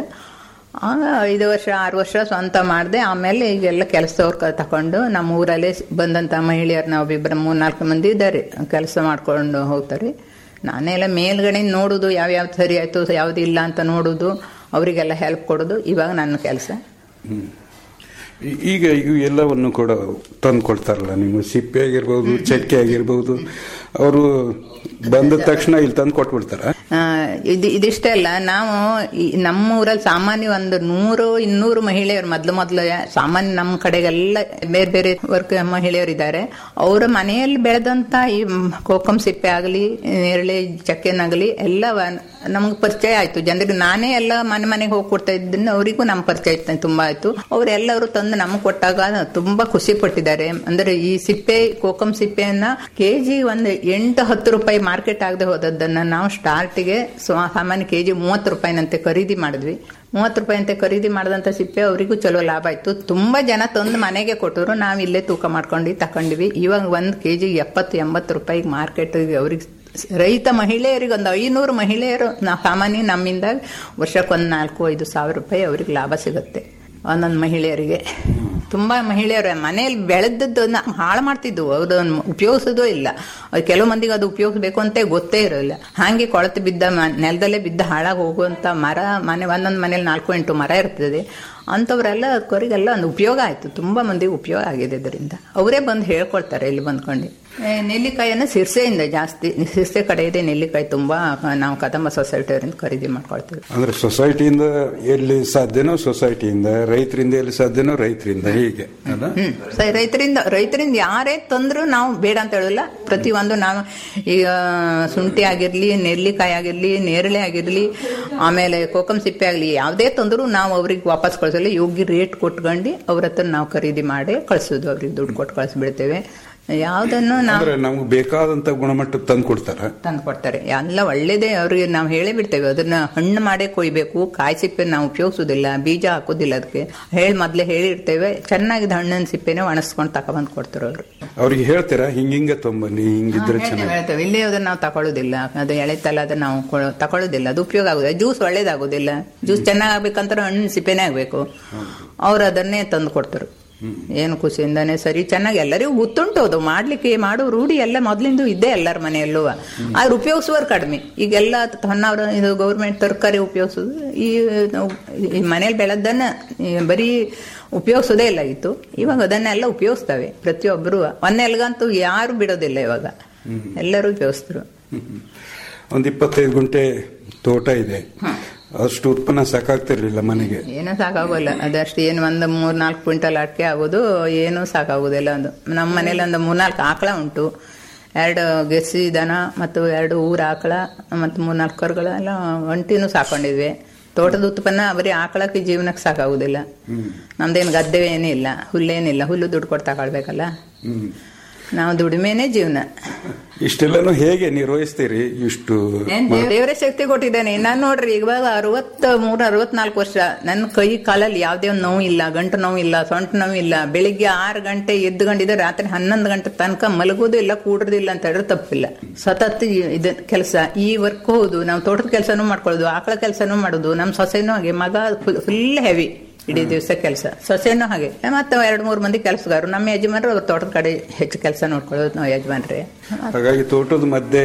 ಆಗ ಐದು ವರ್ಷ ಆರು ವರ್ಷ ಸ್ವಂತ ಮಾಡಿದೆ ಆಮೇಲೆ ಈಗೆಲ್ಲ ಕೆಲಸದವ್ರು ಕ ತಕೊಂಡು ನಮ್ಮ ಊರಲ್ಲೇ ಸ್- ಬಂದಂಥ ಮಹಿಳೆಯರು ನಾವು ಇಬ್ಬರು ಮೂರ್ನಾಲ್ಕು ಮಂದಿ ಇದ್ದಾರೆ ಕೆಲಸ ಮಾಡ್ಕೊಂಡು ಹೋಗ್ತಾರೆ ನಾನೆಲ್ಲ ಮೇಲ್ಗಡೆ ನೋಡೋದು ಯಾವ್ಯಾವ್ದು ಸರಿ ಆಯ್ತು ಯಾವ್ದು ಇಲ್ಲ ಅಂತ ನೋಡೋದು ಅವರಿಗೆಲ್ಲ ಹೆಲ್ಪ್ ಕೊಡೋದು ಇವಾಗ ನನ್ನ ಕೆಲಸ ಈ- ಈಗ ಇವು ಎಲ್ಲವನ್ನು ಕೂಡ ತಂದು ಕೊಡ್ತಾರಲ್ಲ ನಿಮ್ಮ ಸಿಪ್ಪೆ ಆಗಿರ್ಬೋದು ಚಕ್ಕೆ ಆಗಿರ್ಬೋದು ಅವರು ಬಂದ ತಕ್ಷಣ ಇಲ್ಲಿ ತಂದು ಕೊಟ್ಬಿಡ್ತಾರ ಆ, ಇದು ಇದಿಷ್ಟೇ ಅಲ್ಲ ನಾವು ಈ ನಮ್ಮ ಊರಲ್ಲಿ ಸಾಮಾನ್ಯ ಒಂದು ನೂರು ಇನ್ನೂರು ಮಹಿಳೆಯರು ಮೊದ್ಲು ಮೊದ್ಲು ಸಾಮಾನ್ಯ ನಮ್ಮ ಕಡೆಗೆಲ್ಲ ಬೇರೆ ಬೇರೆ ವರ್ಗ ಮಹಿಳೆಯರು ಇದ್ದಾರೆ ಅವರ ಮನೆಯಲ್ಲಿ ಬೆಳೆದಂತ ಈ ಮ್, ಕೋಕಂ ಸಿಪ್ಪೆ ಆಗಲಿ ನೇರಳೆ ಚಕ್ಕೆನಾಗಲಿ ಎಲ್ಲ ನಮ್ಗೆ ಪರಿಚಯ ಆಯ್ತು ಜನರಿಗೆ ನಾನೇ ಎಲ್ಲ ಮನೆ ಮನೆಗೆ ಹೋಗಿ ಕೊಡ್ತಾ ಇದ್ದೀನಿ ಅವರಿಗೂ ನಮ್ಮ ಪರಿಚಯ ಆಯ್ತು ತುಂಬಾ ಆಯ್ತು ಅವರೆಲ್ಲರೂ ತಂದು ನಮಗೆ ಕೊಟ್ಟಾಗ ತುಂಬಾ ಖುಷಿ ಪಟ್ಟಿದ್ದಾರೆ ಅಂದ್ರೆ ಈ ಸಿಪ್ಪೆ ಕೋಕಂ ಸಿಪ್ಪೆಯನ್ನ ಕೆಜಿ ಒಂದು ಎಂಟು ಹತ್ತು ರೂಪಾಯಿ ಮಾರ್ಕೆಟ್ ಆಗದೆ ಹೋದದ್ದನ್ನ ನಾವು ಸ್ಟಾರ್ಟಿಗೆ ಸಾಮಾನ್ಯ ಕೆಜಿ ಮೂವತ್ತು ರೂಪಾಯಿನಂತೆ ಖರೀದಿ ಮಾಡಿದ್ವಿ ಮೂವತ್ತು ರೂಪಾಯಿ ಅಂತೆ ಖರೀದಿ ಮಾಡಿದಂತ ಸಿಪ್ಪೆ ಅವರಿಗೂ ಚಲೋ ಲಾಭ ಆಯ್ತು ತುಂಬಾ ಜನ ತಂದು ಮನೆಗೆ ಕೊಟ್ಟರು ನಾವು ಇಲ್ಲೇ ತೂಕ ಮಾಡ್ಕೊಂಡು ತಕೊಂಡಿವಿ ಇವಾಗ ಒಂದು ಕೆಜಿ ಎಪ್ಪತ್ತು ಎಂಬತ್ತು ರೂಪಾಯಿಗೆ ಮಾರ್ಕೆಟ್ ಅವ್ರಿಗೆ ರೈತ ಮಹಿಳೆಯರಿಗೆ ಒಂದು ಐನೂರು ಮಹಿಳೆಯರು ನಾವು ಸಾಮಾನ್ಯ ನಮ್ಮಿಂದ ವರ್ಷಕ್ಕೊಂದು ನಾಲ್ಕು ಐದು ಸಾವಿರ ರೂಪಾಯಿ ಅವ್ರಿಗೆ ಲಾಭ ಸಿಗುತ್ತೆ ಒಂದೊಂದು ಮಹಿಳೆಯರಿಗೆ ತುಂಬಾ ಮಹಿಳೆಯರು ಮನೆಯಲ್ಲಿ ಬೆಳೆದದ್ದನ್ನ ಹಾಳು ಮಾಡ್ತಿದ್ವು ಅದನ್ನು ಉಪಯೋಗಿಸೋದೂ ಇಲ್ಲ ಅದು ಕೆಲವು ಮಂದಿಗೆ ಅದು ಉಪಯೋಗಿಸ್ಬೇಕು ಅಂತ ಗೊತ್ತೇ ಇರೋಲ್ಲ ಹಾಗೆ ಕೊಳತು ಬಿದ್ದ ಮ- ನೆಲದಲ್ಲೇ ಬಿದ್ದ ಹಾಳಾಗಿ ಹೋಗುವಂತ ಮರ ಮನೆ ಒಂದೊಂದು ಮನೇಲಿ ನಾಲ್ಕು ಎಂಟು ಮರ ಇರ್ತದೆ ಅಂಥವರೆಲ್ಲ ಕೊರಿಗೆಲ್ಲ ಒಂದು ಉಪಯೋಗ ಆಯಿತು ತುಂಬ ಮಂದಿಗೆ ಉಪಯೋಗ ಆಗಿದೆ ಇದರಿಂದ ಅವರೇ ಬಂದು ಹೇಳ್ಕೊಳ್ತಾರೆ ಇಲ್ಲಿ ಬಂದ್ಕೊಂಡು ಏ, ನೆಲ್ಲಿಕಾಯನ್ನು ಸಿರ್ಸೆಯಿಂದ ಜಾಸ್ತಿ ಸಿರ್ಸೆ ಕಡೆ ಇದೆ ನೆಲ್ಲಿಕಾಯಿ ತುಂಬ ನಾವು ಕದಂಬ ಸೊಸೈಟಿಯವರಿಂದ ಖರೀದಿ ಮಾಡ್ಕೊಳ್ತೀವಿ ಅಂದ್ರೆ ಸೊಸೈಟಿಯಿಂದ ಎಲ್ಲಿ ಸಾಧ್ಯನೋ ಸೊಸೈಟಿಯಿಂದ ರೈತರಿಂದ ಎಲ್ಲಿ ಸಾಧ್ಯನೋ ರೈತರಿಂದ ಹೀಗೆ ಅಲ್ಲ ಹ್ಮ್ ಸರಿ ರೈತರಿಂದ ರೈತರಿಂದ ಯಾರೇ ತಂದ್ರು ನಾವು ಬೇಡ ಅಂತ ಹೇಳಲ್ಲ ಪ್ರತಿಯೊಂದು ನಾವು ಈಗ ಶುಂಠಿ ಆಗಿರ್ಲಿ ನೆಲ್ಲಿಕಾಯಿ ಆಗಿರ್ಲಿ ನೇರಳೆ ಆಗಿರ್ಲಿ ಆಮೇಲೆ ಕೋಕಂ ಸಿಪ್ಪೆ ಆಗಲಿ ಯಾವುದೇ ತಂದ್ರು ನಾವು ಅವ್ರಿಗೆ ವಾಪಸ್ ಕಳ್ಸಲ್ಲ ಯೋಗ್ಯ ರೇಟ್ ಕೊಟ್ಕೊಂಡು ಅವ್ರ ಹತ್ರ ನಾವು ಖರೀದಿ ಮಾಡಿ ಕಳ್ಸೋದು ಅವ್ರಿಗೆ ದುಡ್ಡು ಕೊಟ್ಟು ಕಳಿಸ್ಬಿಡ್ತೇವೆ ಯಾವುದನ್ನು ನಾವು ಅಂದ್ರೆ ನಮ್ಗೆ ಬೇಕಾದಂತ ಗುಣಮಟ್ಟ ತಂದು ಕೊಡ್ತಾರ ತಂದು ಕೊಡ್ತಾರೆ ಎಲ್ಲ ಒಳ್ಳೇದೇ ಅವ್ರಿಗೆ ನಾವು ಹೇಳೇ ಬಿಡ್ತೇವೆ ಅದನ್ನ ಹಣ್ಣು ಮಾಡೇ ಕೊಯ್ಬೇಕು ಕಾಯಿ ಸಿಪ್ಪೆ ನಾವು ಉಪಯೋಗಿಸೋದಿಲ್ಲ ಬೀಜ ಹಾಕೋದಿಲ್ಲ ಅದಕ್ಕೆ ಹೇಳಿ ಮೊದ್ಲೇ ಹೇಳಿರ್ತೇವೆ ಚೆನ್ನಾಗಿದ್ದ ಹಣ್ಣಿನ ಸಿಪ್ಪೆನೇ ಒಣಸ್ಕೊಂಡು ತಗೊಬಂದು ಕೊಡ್ತಾರೆ ಅವರು ಅವ್ರಿಗೆ ಹೇಳ್ತೀರಾ ಹಿಂಗಿಂಗೆ ತೊಂಬನ್ನಿ ಹಿಂಗಿದ್ರೆ ಚೆನ್ನಾಗಿ ಹೇಳ್ತೇವೆ ಇಲ್ಲಿ ಅದನ್ನ ನಾವು ತಗೊಳ್ಳೋದಿಲ್ಲ ಅದು ಎಳೆತಲ್ಲ ಅದನ್ನ ನಾವು ಕೊ- ತಗೊಳ್ಳೋದಿಲ್ಲ ಅದು ಉಪಯೋಗ ಆಗುದಿಲ್ಲ ಜ್ಯೂಸ್ ಒಳ್ಳೇದಾಗೋದಿಲ್ಲ ಜ್ಯೂಸ್ ಚೆನ್ನಾಗ್ ಆಗ್ಬೇಕಂದ್ರೆ ಹಣ್ಣಿನ ಸಿಪ್ಪೆನೇ ಆಗ್ಬೇಕು ಅವ್ರು ಅದನ್ನೇ ತಂದು ಕೊಡ್ತಾರೆ ಏನು ಖುಷಿಯಿಂದಾನೆ ಸರಿ ಚೆನ್ನಾಗಿ ಎಲ್ಲರಿಗೂ ಗೊತ್ತುಂಟು ಅದು ಮಾಡ್ಲಿಕ್ಕೆ ಮಾಡೋ ರೂಢಿ ಎಲ್ಲ ಮೊದ್ಲಿಂದ ಇದ್ದೇ ಎಲ್ಲರ ಮನೆಯಲ್ಲೂ ಆದ್ರೆ ಉಪಯೋಗಿಸುವರು ಕಡಿಮೆ ಈಗೆಲ್ಲ ಹೊನ್ನವರ ಇದು ಗೌರ್ಮೆಂಟ್ ತರಕಾರಿ ಉಪಯೋಗಿಸೋದು ಈ ನಾವು ಈ ಮನೇಲಿ ಬೆಳೆದನ್ನ ಈ ಬರೀ ಉಪಯೋಗಿಸೋದೇ ಇಲ್ಲ ಇತ್ತು ಇವಾಗ ಅದನ್ನೆಲ್ಲ ಉಪಯೋಗಿಸ್ತವೆ ಪ್ರತಿಯೊಬ್ಬರು ಒಂದೆಲ್ಗಂತೂ ಯಾರು ಬಿಡೋದಿಲ್ಲ ಇವಾಗ ಎಲ್ಲರೂ ಉಪಯೋಗಿಸ್ತರು ಒಂದ್ ಇಪ್ಪತ್ತೈದು ಗುಂಟೆ ತೋಟ ಇದೆ ಅಷ್ಟು ಉತ್ಪನ್ನ ಸಾಕಾಗ್ತಿರ್ಲಿಲ್ಲ ಮನೆಗೆ ಏನೂ ಸಾಕಾಗೋಲ್ಲ ಅದಷ್ಟು ಏನು ಒಂದು ಮೂರ್ ನಾಲ್ಕು ಕ್ವಿಂಟಲ್ ಅಡಿಕೆ ಆಗೋದು ಏನೂ ಸಾಕಾಗೋದಿಲ್ಲ ಅದು ನಮ್ಮ ಮನೇಲಿ ಒಂದು ಮೂರ್ನಾಲ್ಕು ಆಕಳ ಉಂಟು ಎರಡು ಗೆಸಿ ದನ ಮತ್ತು ಎರಡು ಊರ ಆಕಳ ಮತ್ತು ಮೂರ್ನಾಲ್ಕು ಕರುಗಳೆಲ್ಲ ಒಂಟಿನೂ ಸಾಕೊಂಡಿದ್ವಿ ತೋಟದ ಉತ್ಪನ್ನ ಬರೀ ಆಕಳಕ್ಕೆ ಜೀವನಕ್ಕೆ ಸಾಕಾಗುದಿಲ್ಲ ನಮ್ದೇನು ಗದ್ದೆ ಏನಿಲ್ಲ ಹುಲ್ಲೇನಿಲ್ಲ ಹುಲ್ಲು ದುಡ್ಡು ಕೊಟ್ಟು ತಗೊಳ್ಬೇಕಲ್ಲ ಹ್ಮ್. ನಾವು ದುಡಿಮೆನೇ ಜೀವನ ಇಷ್ಟೆಲ್ಲನೂ ಹೇಗೆ ನಿರ್ವಹಿಸ್ತೀರಿ ಇಷ್ಟು ಏನ್ ದೇವರೇ ಶಕ್ತಿ ಕೊಟ್ಟಿದ್ದಾನೆ ನಾನು ನೋಡ್ರಿ ಇವಾಗ ಅರವತ್ತ ಮೂರ ಅರವತ್ನಾಲ್ಕು ವರ್ಷ ನನ್ನ ಕೈ ಕಾಲಲ್ಲಿ ಯಾವ್ದೇ ಒಂದು ನೋವು ಇಲ್ಲ ಗಂಟು ನೋವು ಇಲ್ಲ ಸೊಂಟ ನೋವು ಇಲ್ಲ ಬೆಳಿಗ್ಗೆ ಆರು ಗಂಟೆ ಎದ್ದುಕೊಂಡಿದ್ದೆ ರಾತ್ರಿ ಹನ್ನೊಂದು ಗಂಟೆ ತನಕ ಮಲಗೋದು ಇಲ್ಲ ಕೂಡೋದಿಲ್ಲ ಅಂತ ಹೇಳಿದ್ರೆ ತಪ್ಪಿಲ್ಲ ಸತತ್ ಇದು ಕೆಲಸ ಈ ವರ್ಕ್ ಹೌದು ನಾವು ತೋಟದ ಕೆಲಸನೂ ಮಾಡ್ಕೊಳ್ಳೋದು ಆಕಳ ಕೆಲಸನೂ ಮಾಡೋದು ನಮ್ಮ ಸೊಸೆನೂ ಹಾಗೆ ಮಗ ಫುಲ್ ಹೆವಿ ಇಡೀ ದಿವಸ ಕೆಲಸ ಸೊಸೆನೂ ಹಾಗೆ ಮತ್ತೆ ಎರಡು ಮೂರು ಮಂದಿ ಕೆಲಸಗಾರರು ನಮ್ಮ ಯಜಮಾನ್ರು ಅವ್ರ ತೋಟದ ಕಡೆ ಹೆಚ್ಚು ಕೆಲಸ ನೋಡ್ಕೊಳ್ಳೋದು ನಾವು ಯಜಮಾನ್ರೆ ಹಾಗಾಗಿ ತೋಟದ ಮಧ್ಯೆ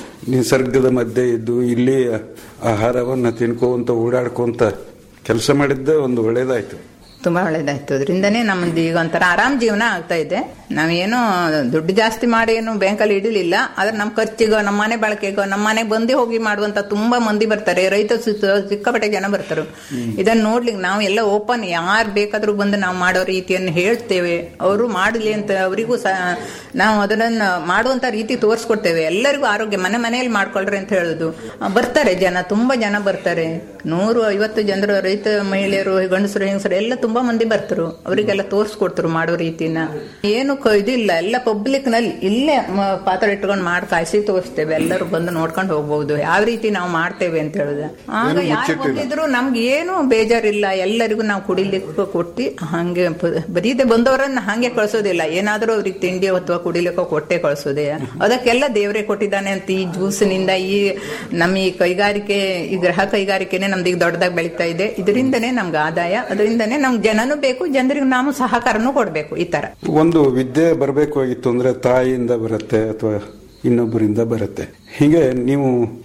ನಿಸರ್ಗದ ಮಧ್ಯೆ ಇದ್ದು ಇಲ್ಲಿ ಆಹಾರವನ್ನ ತಿನ್ಕೋಂತ ಓಡಾಡ್ಕೊಂತ ಕೆಲಸ ಮಾಡಿದ್ದ ಒಂದು ಒಳ್ಳೇದಾಯ್ತು ತುಂಬಾ ಒಳ್ಳೇದಾಯ್ತು ಅದರಿಂದನೇ ನಮ್ದು ಈಗ ಒಂಥರ ಆರಾಮ್ ಜೀವನ ಆಗ್ತಾ ಇದೆ ನಾವೇನು ದುಡ್ಡು ಜಾಸ್ತಿ ಮಾಡಿ ಏನು ಬ್ಯಾಂಕಲ್ಲಿ ಇಡಲಿಲ್ಲ ಆದ್ರೆ ನಮ್ಮ ಖರ್ಚಿಗೋ ನಮ್ಮ ಮನೆ ಬಳಕೆಗೋ ನಮ್ಮ ಮನೆಗೆ ಬಂದೇ ಹೋಗಿ ಮಾಡುವಂತ ತುಂಬಾ ಮಂದಿ ಬರ್ತಾರೆ ರೈತ ಸಿಕ್ಕ- ಸಿಕ್ಕಾಪಟ್ಟೆ ಜನ ಬರ್ತಾರೆ ಇದನ್ನ ನೋಡ್ಲಿಕ್ಕೆ ನಾವು ಎಲ್ಲ ಓಪನ್ ಯಾರು ಬೇಕಾದ್ರೂ ಬಂದು ನಾವು ಮಾಡೋ ರೀತಿಯನ್ನು ಹೇಳ್ತೇವೆ ಅವರು ಮಾಡಲಿ ಅಂತ ಅವರಿಗೂ ಸಹ ನಾವು ಅದನ್ನ ಮಾಡುವಂತ ರೀತಿ ತೋರಿಸ್ಕೊಡ್ತೇವೆ ಎಲ್ಲರಿಗೂ ಆರೋಗ್ಯ ಮನೆ ಮನೆಯಲ್ಲಿ ಮಾಡ್ಕೊಳ್ರಿ ಅಂತ ಹೇಳುದು ಆ, ಬರ್ತಾರೆ ಜನ ತುಂಬಾ ಜನ ಬರ್ತಾರೆ ನೂರು ಐವತ್ತು ಜನರು ರೈತ ಮಹಿಳೆಯರು ಗಂಡಸರು ಹೆಂಗಸರು ಎಲ್ಲ ತುಂಬಾ ಮಂದಿ ಬರ್ತಾರೆ ಅವರಿಗೆಲ್ಲ ತೋರಿಸ್ಕೊಡ್ತಾರೆ ಮಾಡೋ ರೀತಿನ ಏನು ಕ- ಇದಿಲ್ಲ ಎಲ್ಲ ಪಬ್ಲಿಕ್ ನಲ್ಲಿ ಇಲ್ಲೇ ಮ- ಪಾತ್ರ ಇಟ್ಕೊಂಡು ಮಾಡಿ ಕಾಯಿಸಿ ತೋರಿಸ್ತೇವೆ ಎಲ್ಲರೂ ಬಂದು ನೋಡ್ಕೊಂಡು ಹೋಗ್ಬಹುದು ಯಾವ ರೀತಿ ನಾವು ಮಾಡ್ತೇವೆ ಅಂತ ಹೇಳುದು ಆಗ ಏನು ಯಾರು ಮುಚ್ಚಿಟ್ಟಿಲ್ಲ. ಬಂದಿದ್ರು ನಮ್ಗೆ ಏನು ಬೇಜಾರಿಲ್ಲ ಎಲ್ಲರಿಗೂ ನಾವು ಕುಡಿಲಿಕ್ಕೆ ಕೊಟ್ಟು ಹಂಗೆ ಪ- ಬರೀದೆ ಬಂದವರನ್ನ ಹಂಗೆ ಕಳ್ಸೋದಿಲ್ಲ ಏನಾದ್ರೂ ಅವ್ರಿಗೆ ತಿಂಡಿ ಅಥವಾ ಕುಡಿಲಿಕ್ಕೆ ಕೊಟ್ಟೆ ಕಳ್ಸೋದೆ ಅದಕ್ಕೆಲ್ಲ ದೇವರೇ ಕೊಟ್ಟಿದ್ದಾನೆ ಅಂತ ಈ ಜ್ಯೂಸಿನಿಂದ ಈ ನಮ್ಮ ಈ ಕೈಗಾರಿಕೆ ಈ ಗೃಹ ಕೈಗಾರಿಕೆನೆ ನಮ್ದು ಈಗ ದೊಡ್ಡದಾಗಿ ಬೆಳೀತಾ ಇದೆ ಇದರಿಂದನೇ ನಮ್ಗೆ ಆದಾಯ ಅದರಿಂದನೇ ನಮ್ಗೆ ಜನನೂ ಬೇಕು ಜನರಿಗೆ ನಾವು ಸಹಕಾರನೂ ಕೊಡ್ಬೇಕು ಈ ತರ ಒಂದು ವಿದ್ಯೆ ಬರಬೇಕಾಗಿತ್ತು ಅಂದ್ರೆ ತಾಯಿಯಿಂದ ಬರುತ್ತೆ ಅಥವಾ ಇನ್ನೊಬ್ಬರಿಂದ ಬರುತ್ತೆ ಹೀಗೆ ನೀವು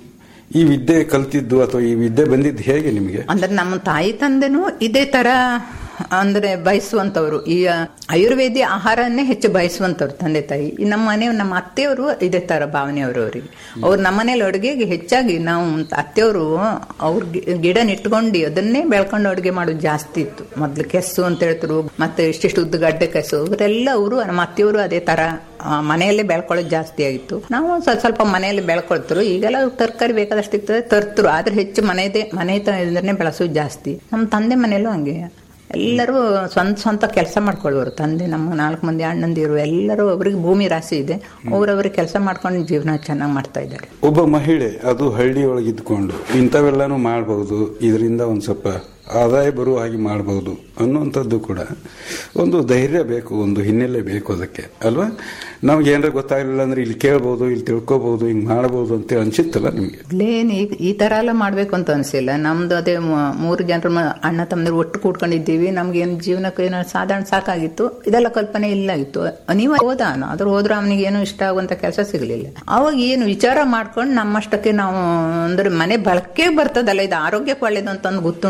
ಈ ವಿದ್ಯೆ ಕಲ್ತಿದ್ದು ಅಥವಾ ಈ ವಿದ್ಯೆ ಬಂದಿದ್ದು ಹೇಗೆ ನಿಮಗೆ ಅಂದ್ರೆ ನಮ್ಮ ತಾಯಿ ತಂದೆನೂ ಇದೇ ತರ ಅಂದ್ರೆ ಬಯಸುವಂತವ್ರು ಈ ಆಯುರ್ವೇದಿ ಆಹಾರನ್ನೇ ಹೆಚ್ಚು ಬಯಸುವಂತವ್ರು ತಂದೆ ತಾಯಿ ಈ ನಮ್ಮ ಮನೆ ನಮ್ಮ ಅತ್ತೆಯವರು ಇದೇ ತರ ಭಾವನೆಯವರು ಅವರಿಗೆ ಅವ್ರು ನಮ್ಮ ಮನೇಲಿ ಅಡುಗೆಗೆ ಹೆಚ್ಚಾಗಿ ನಾವು ಅತ್ತೆಯವರು ಅವ್ರ ಗಿ- ಗಿಡ ನೆಟ್ಕೊಂಡು ಅದನ್ನೇ ಬೆಳ್ಕೊಂಡು ಅಡುಗೆ ಮಾಡೋದು ಜಾಸ್ತಿ ಇತ್ತು ಮೊದ್ಲು ಕೆಸ್ಸು ಅಂತ ಹೇಳ್ತಾರೆ ಮತ್ತೆ ಇಷ್ಟಿಷ್ಟು ಉದ್ದ ಗಡ್ಡೆ ಕೆಸ್ಸು ಅವರೆಲ್ಲ ಅವರು ನಮ್ಮ ಅತ್ತೆಯವರು ಅದೇ ತರ ಆ, ಮನೆಯಲ್ಲೇ ಬೆಳ್ಕೊಳ್ಳೋದು ಜಾಸ್ತಿ ಆಗಿತ್ತು ನಾವು ಸ್ವಲ್ಪ ಸ್ವಲ್ಪ ಮನೆಯಲ್ಲಿ ಬೆಳ್ಕೊಳ್ತರು ಈಗೆಲ್ಲ ತರಕಾರಿ ಬೇಕಾದಷ್ಟು ಇರ್ತದೆ ತರ್ತರು ಆದ್ರೆ ಹೆಚ್ಚು ಮನೆಯದೇ ಮನೆ ಇದನ್ನೇ ಬೆಳೆಸೋದು ಜಾಸ್ತಿ ನಮ್ಮ ತಂದೆ ಮನೆಯಲ್ಲೂ ಹಂಗೆ ಎಲ್ಲರೂ ಸ್ವಂತ ಸ್ವಂತ ಕೆಲಸ ಮಾಡ್ಕೊಳ್ಳೋರು ತಂದೆ ನಮ್ಮ ನಾಲ್ಕು ಮಂದಿ ಅಣ್ಣಂದಿರು ಎಲ್ಲರೂ ಅವ್ರಿಗೆ ಭೂಮಿ ರಾಶಿ ಇದೆ ಅವ್ರವ್ರಿಗೆ ಕೆಲಸ ಮಾಡ್ಕೊಂಡು ಜೀವನ ಚೆನ್ನಾಗಿ ಮಾಡ್ತಾ ಇದ್ದಾರೆ ಒಬ್ಬ ಮಹಿಳೆ ಅದು ಹಳ್ಳಿಯೊಳಗೆ ಇದ್ಕೊಂಡು ಇಂಥವೆಲ್ಲಾನು ಮಾಡಬಹುದು ಇದರಿಂದ ಒಂದು ಸ್ವಲ್ಪ ಆದಾಯ ಬರುವ ಹಾಗೆ ಮಾಡಬಹುದು ಅನ್ನುವಂಥದ್ದು ಕೂಡ ಒಂದು ಧೈರ್ಯ ಬೇಕು ಒಂದು ಹಿನ್ನೆಲೆ ಬೇಕು ಅದಕ್ಕೆ ಅಲ್ವಾ ನಮ್ಗೆ ಏನಾರ ಗೊತ್ತಾಗಲಿಲ್ಲ ಅಂದ್ರೆ ಇಲ್ಲಿ ಕೇಳ್ಬೋದು ಇಲ್ಲಿ ತಿಳ್ಕೊಬಹುದು ಹಿಂಗೆ ಮಾಡಬಹುದು ಅಂತ ಅನ್ಸಿತ್ತಲ್ಲ ನಿಮಗೆ ಇಲ್ಲೇನು ಈ ಈ ತರ ಎಲ್ಲ ಮಾಡ್ಬೇಕು ಅಂತ ಅನ್ಸಿಲ್ಲ ನಮ್ದು ಅದೇ ಮ- ಮೂರು ಜನರು ಮ- ಅಣ್ಣ ತಮ್ಮದ್ರು ಒಟ್ಟು ಕೂಡ್ಕೊಂಡಿದ್ದೀವಿ ನಮ್ಗೆ ಏನು ಜೀವನಕ್ಕೆ ಏನೋ ಸಾಧಾರಣ ಸಾಕಾಗಿತ್ತು ಇದೆಲ್ಲ ಕಲ್ಪನೆ ಇಲ್ಲ ಇತ್ತು ಅನಿವಾರ್ಯ ಹೋದ ಆದ್ರೂ ಹೋದ್ರೆ ಅವನಿಗೆ ಏನು ಇಷ್ಟ ಆಗುವಂತ ಕೆಲಸ ಸಿಗ್ಲಿಲ್ಲ ಅವಾಗ ಏನು ವಿಚಾರ ಮಾಡ್ಕೊಂಡು ನಮ್ಮಷ್ಟಕ್ಕೆ ನಾವು ಅಂದ್ರೆ ಮನೆ ಬಳಕೆ ಬರ್ತದಲ್ಲ ಇದು ಆರೋಗ್ಯಕ್ಕೆ ಒಳ್ಳೇದು ಅಂತ ಒಂದು ಗೊತ್ತುಂಟು ನಮ್ಗೆ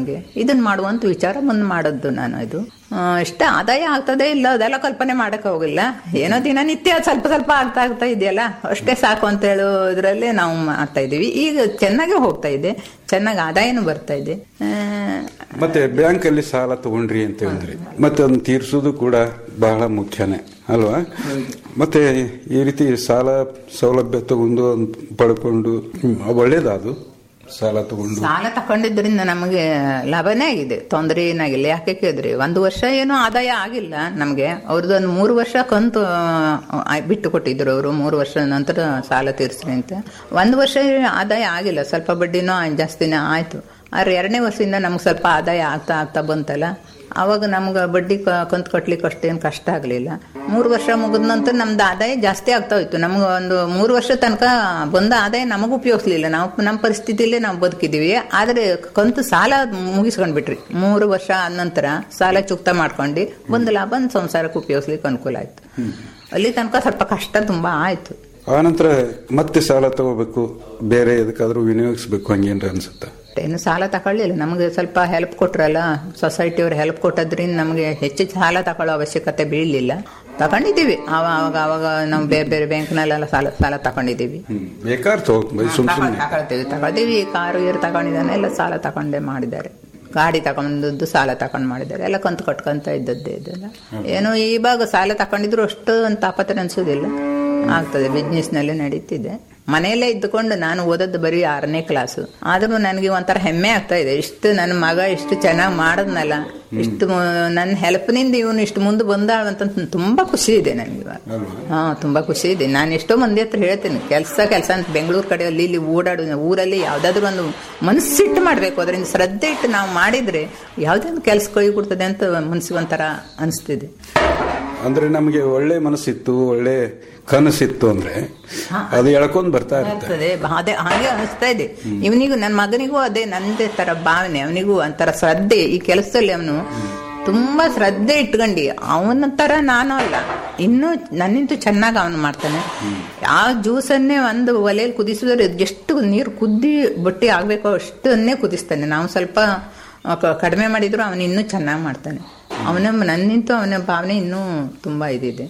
ನಮ್ಗೆ ಇದನ್ನ ಮಾಡುವಂತ ವಿಚಾರ ಮುಂದೆ ಮಾಡದ್ದು ನಾನು ಇದು ಆ, ಇಷ್ಟ ಆದಾಯ ಆಗ್ತದೆ ಇಲ್ಲ ಅದೆಲ್ಲ ಕಲ್ಪನೆ ಮಾಡಕ್ ಹೋಗಿಲ್ಲ ಏನೋ ದಿನನಿತ್ಯ ಸ್ವಲ್ಪ ಸ್ವಲ್ಪ ಆಗ್ತಾ ಆಗ್ತಾ ಇದೆಯಲ್ಲ ಅಷ್ಟೇ ಸಾಕು ಅಂತ ಹೇಳೋ ಇದ್ರಲ್ಲೇ ನಾವು ಮಾಡ್ತಾ ಇದೀವಿ ಈಗ ಚೆನ್ನಾಗಿ ಹೋಗ್ತಾ ಇದೆ ಚೆನ್ನಾಗಿ ಆದಾಯನೂ ಬರ್ತಾ ಇದೆ ಆ, ಮತ್ತೆ ಬ್ಯಾಂಕ್ ಅಲ್ಲಿ ಸಾಲ ತಗೊಂಡ್ರಿ ಅಂತ ಹೇಳಿದ್ರಿ ಮತ್ತೆ ಅದನ್ನ ತೀರ್ಸೋದು ಕೂಡ ಬಹಳ ಮುಖ್ಯನೇ ಅಲ್ವಾ ಮತ್ತೆ ಈ ರೀತಿ ಸಾಲ ಸೌಲಭ್ಯ ತಗೊಂಡು ಅದ್ನ ಪಡ್ಕೊಂಡು ಹ್ಮ್, ಒಳ್ಳೇದದು ಸಾಲ ತಗೊಂಡು ಸಾಲ ತಕೊಂಡಿದ್ರಿಂದ ನಮಗೆ ಲಾಭನೇ ಆಗಿದೆ ತೊಂದರೆ ಏನಾಗಿಲ್ಲ ಯಾಕೆ ಕೇಳಿದ್ರಿ ಒಂದು ವರ್ಷ ಏನೂ ಆದಾಯ ಆಗಿಲ್ಲ ನಮಗೆ ಅವ್ರದ್ದು ಒಂದು ಮೂರು ವರ್ಷ ಕಂತು ಆ, ಬಿಟ್ಟು ಕೊಟ್ಟಿದ್ರು ಅವರು ಮೂರು ವರ್ಷ ನಂತರ ಸಾಲ ತೀರಿಸ್ರಿ ಅಂತ ಒಂದು ವರ್ಷ ಆದಾಯ ಆಗಿಲ್ಲ ಸ್ವಲ್ಪ ಬಡ್ಡಿನೂ ಜಾಸ್ತಿನೇ ಆಯ್ತು ಆದ್ರೆ ಎರಡನೇ ವರ್ಷದಿಂದ ನಮ್ಗೆ ಸ್ವಲ್ಪ ಆದಾಯ ಆಗ್ತಾ ಆಗ್ತಾ ಬಂತಲ್ಲ ಅವಾಗ ನಮ್ಗೆ ಬಡ್ಡಿ ಕ- ಕಂತು ಕಟ್ಲಿಕ್ಕೆ ಅಷ್ಟೇನು ಕಷ್ಟ ಆಗಲಿಲ್ಲ ಮೂರು ವರ್ಷ ಮುಗಿದ ನಂತರ ನಮ್ದು ಆದಾಯ ಜಾಸ್ತಿ ಆಗ್ತಾ ಹೋಯ್ತು ನಮ್ಗೆ ಒಂದು ಮೂರು ವರ್ಷ ತನಕ ಬಂದ ಆದಾಯ ನಮಗೂ ಉಪಯೋಗಿಸ್ಲಿಲ್ಲ ನಾವು ನಮ್ಮ ಪರಿಸ್ಥಿತಿಯಲ್ಲೇ ನಾವು ಬದುಕಿದೀವಿ ಆದ್ರೆ ಕಂತು ಸಾಲ ಮುಗಿಸ್ಕೊಂಡ್ಬಿಟ್ರಿ ಮೂರು ವರ್ಷ ಆದ ನಂತರ ಸಾಲ ಚುಕ್ತ ಮಾಡ್ಕೊಂಡು ಬಂದ ಲಾಭ ಸಂಸಾರಕ್ಕೆ ಉಪಯೋಗಿಸ್ಲಿಕ್ಕೆ ಅನುಕೂಲ ಆಯ್ತು ಅಲ್ಲಿ ತನಕ ಸ್ವಲ್ಪ ಕಷ್ಟ ತುಂಬಾ ಆಯ್ತು ಆನಂತರ ಮತ್ತೆ ಸಾಲ ತಗೋಬೇಕು ಬೇರೆ ಎದಕ್ಕಾದ್ರೂ ವಿನಿಯೋಗಿಸ್ಬೇಕು ಹಂಗೇನ್ರ ಅನ್ಸುತ್ತಾ ಏನು ಸಾಲ ತಗೊಳ್ಳಿಲ್ಲ ನಮಗೆ ಸ್ವಲ್ಪ ಹೆಲ್ಪ್ ಕೊಟ್ರಲ್ಲ ಸೊಸೈಟಿಯವ್ರು ಹೆಲ್ಪ್ ಕೊಟ್ಟದ್ರಿಂದ ನಮಗೆ ಹೆಚ್ಚು ಸಾಲ ತಗೊಳ್ಳೋ ಅವಶ್ಯಕತೆ ಬೀಳಲಿಲ್ಲ ತಗೊಂಡಿದ್ದೀವಿ ಆವ- ಆವಾಗ ಆವಾಗ ನಾವು ಬೇರೆ ಬೇರೆ ಬ್ಯಾಂಕ್ನಲ್ಲೆಲ್ಲ ಸಾಲ ಸಾಲ ತಗೊಂಡಿದ್ದೀವಿ ಬೇಕಾದ್ರೆ ತಗೋಬೇಕು ಸುಮ್ ಸುಮ್ಮನೆ ತಗೊಳ್ತೀವಿ ತಗೊಳ್ತೀವಿ ಕಾರು ಗೀರು ತಗೊಂಡಿದ್ದಾನೆ ಎಲ್ಲ ಸಾಲ ತಗೊಂಡೇ ಮಾಡಿದ್ದಾರೆ ಗಾಡಿ ತಗೊಂಡದ್ದು ಸಾಲ ತಗೊಂಡು ಮಾಡಿದ್ದಾರೆ ಎಲ್ಲ ಕಂತು ಕಟ್ಕೊಂತ ಇದ್ದದ್ದೇ ಇದೆಲ್ಲ ಏನೋ ಇವಾಗ ಸಾಲ ತಗೊಂಡಿದ್ರು ಅಷ್ಟು ಅಂತ ತಾಪತ್ರ ಅನ್ಸೋದಿಲ್ಲ ಆಗ್ತದೆ ಬಿಸ್ನೆಸ್ ನಲ್ಲಿ ನಡೀತಿದೆ ಮನೆಯಲ್ಲೇ ಇದ್ದುಕೊಂಡು ನಾನು ಓದದ್ದು ಬರೀ ಆರನೇ ಕ್ಲಾಸು ಆದ್ರೂ ನನಗೆ ಒಂಥರ ಹೆಮ್ಮೆ ಆಗ್ತಾ ಇದೆ ಇಷ್ಟು ನನ್ನ ಮಗ ಇಷ್ಟು ಚೆನ್ನಾಗಿ ಮಾಡದ್ನಲ್ಲ ಇಷ್ಟು ಮು- ನನ್ನ ಹೆಲ್ಪ್ನಿಂದ ಇವನು ಇಷ್ಟು ಮುಂದೆ ಬಂದ ಅಂತ ತುಂಬಾ ಖುಷಿ ಇದೆ ನನಗೆ ಇವಾಗ ಹಾ ತುಂಬಾ ಖುಷಿ ಇದೆ ನಾನು ಎಷ್ಟೋ ಮಂದಿ ಹತ್ರ ಹೇಳ್ತೀನಿ ಕೆಲಸ ಕೆಲಸ ಅಂತ ಬೆಂಗಳೂರು ಕಡೆ ಅಲ್ಲಿ ಇಲ್ಲಿ ಓಡಾಡು ಊರಲ್ಲಿ ಯಾವ್ದಾದ್ರು ಒಂದು ಮನಸ್ಸಿಟ್ಟು ಮಾಡ್ಬೇಕು ಅದರಿಂದ ಶ್ರದ್ಧೆ ಇಟ್ಟು ನಾವು ಮಾಡಿದ್ರೆ ಯಾವ್ದೇ ಒಂದು ಕೆಲಸ ಕೈ ಕೊಡ್ತದೆ ಅಂತ ಮನ್ಸಿಗೆ ಒಂಥರ ಅನಿಸ್ತಿದೆ ಅಂದ್ರೆ ನಮಗೆ ಒಳ್ಳೆ ಮನಸ್ಸಿತ್ತು ಒಳ್ಳೆ ಕನಸಿತ್ತು ಅಂದ್ರೆ ಅದು ಎಳ್ಕೊಂಡ್ ಬರ್ತಾ ಇರುತ್ತೆ ಆಗ್ತದೆ ಅದೇ ಹಾಗೆ ಅನಿಸ್ತಾ ಇದೆ ಇವನಿಗೂ ನನ್ನ ಮಗನಿಗೂ ಅದೇ ನಂದೇ ತರ ಭಾವನೆ ಅವನಿಗೂ ಒಂಥರ ಶ್ರದ್ಧೆ ಈ ಕೆಲಸದಲ್ಲಿ ಅವನು ತುಂಬಾ ಶ್ರದ್ಧೆ ಇಟ್ಕೊಂಡಿ ಅವನ ತರ ನಾನು ಅಲ್ಲ ಇನ್ನೂ ನನ್ನಿಂತೂ ಚೆನ್ನಾಗಿ ಅವನು ಮಾಡ್ತಾನೆ ಆ ಜ್ಯೂಸನ್ನೇ ಒಂದು ಒಲೆಯಲ್ಲಿ ಕುದಿಸಿದ್ರೆ ಎಷ್ಟು ನೀರು ಕುದ್ದಿ ಬಟ್ಟಿ ಆಗ್ಬೇಕೋ ಅಷ್ಟನ್ನೇ ಕುದಿಸ್ತಾನೆ ನಾವು ಸ್ವಲ್ಪ ಆ, ಕ- ಕಡಿಮೆ ಮಾಡಿದ್ರು ಅವನು ಇನ್ನೂ ಚೆನ್ನಾಗಿ ಮಾಡ್ತಾನೆ ಅವನ ನನ್ನಿಂತೂ ಅವನ ಭಾವನೆ ಇನ್ನೂ ತುಂಬಾ ಇದಿದೆ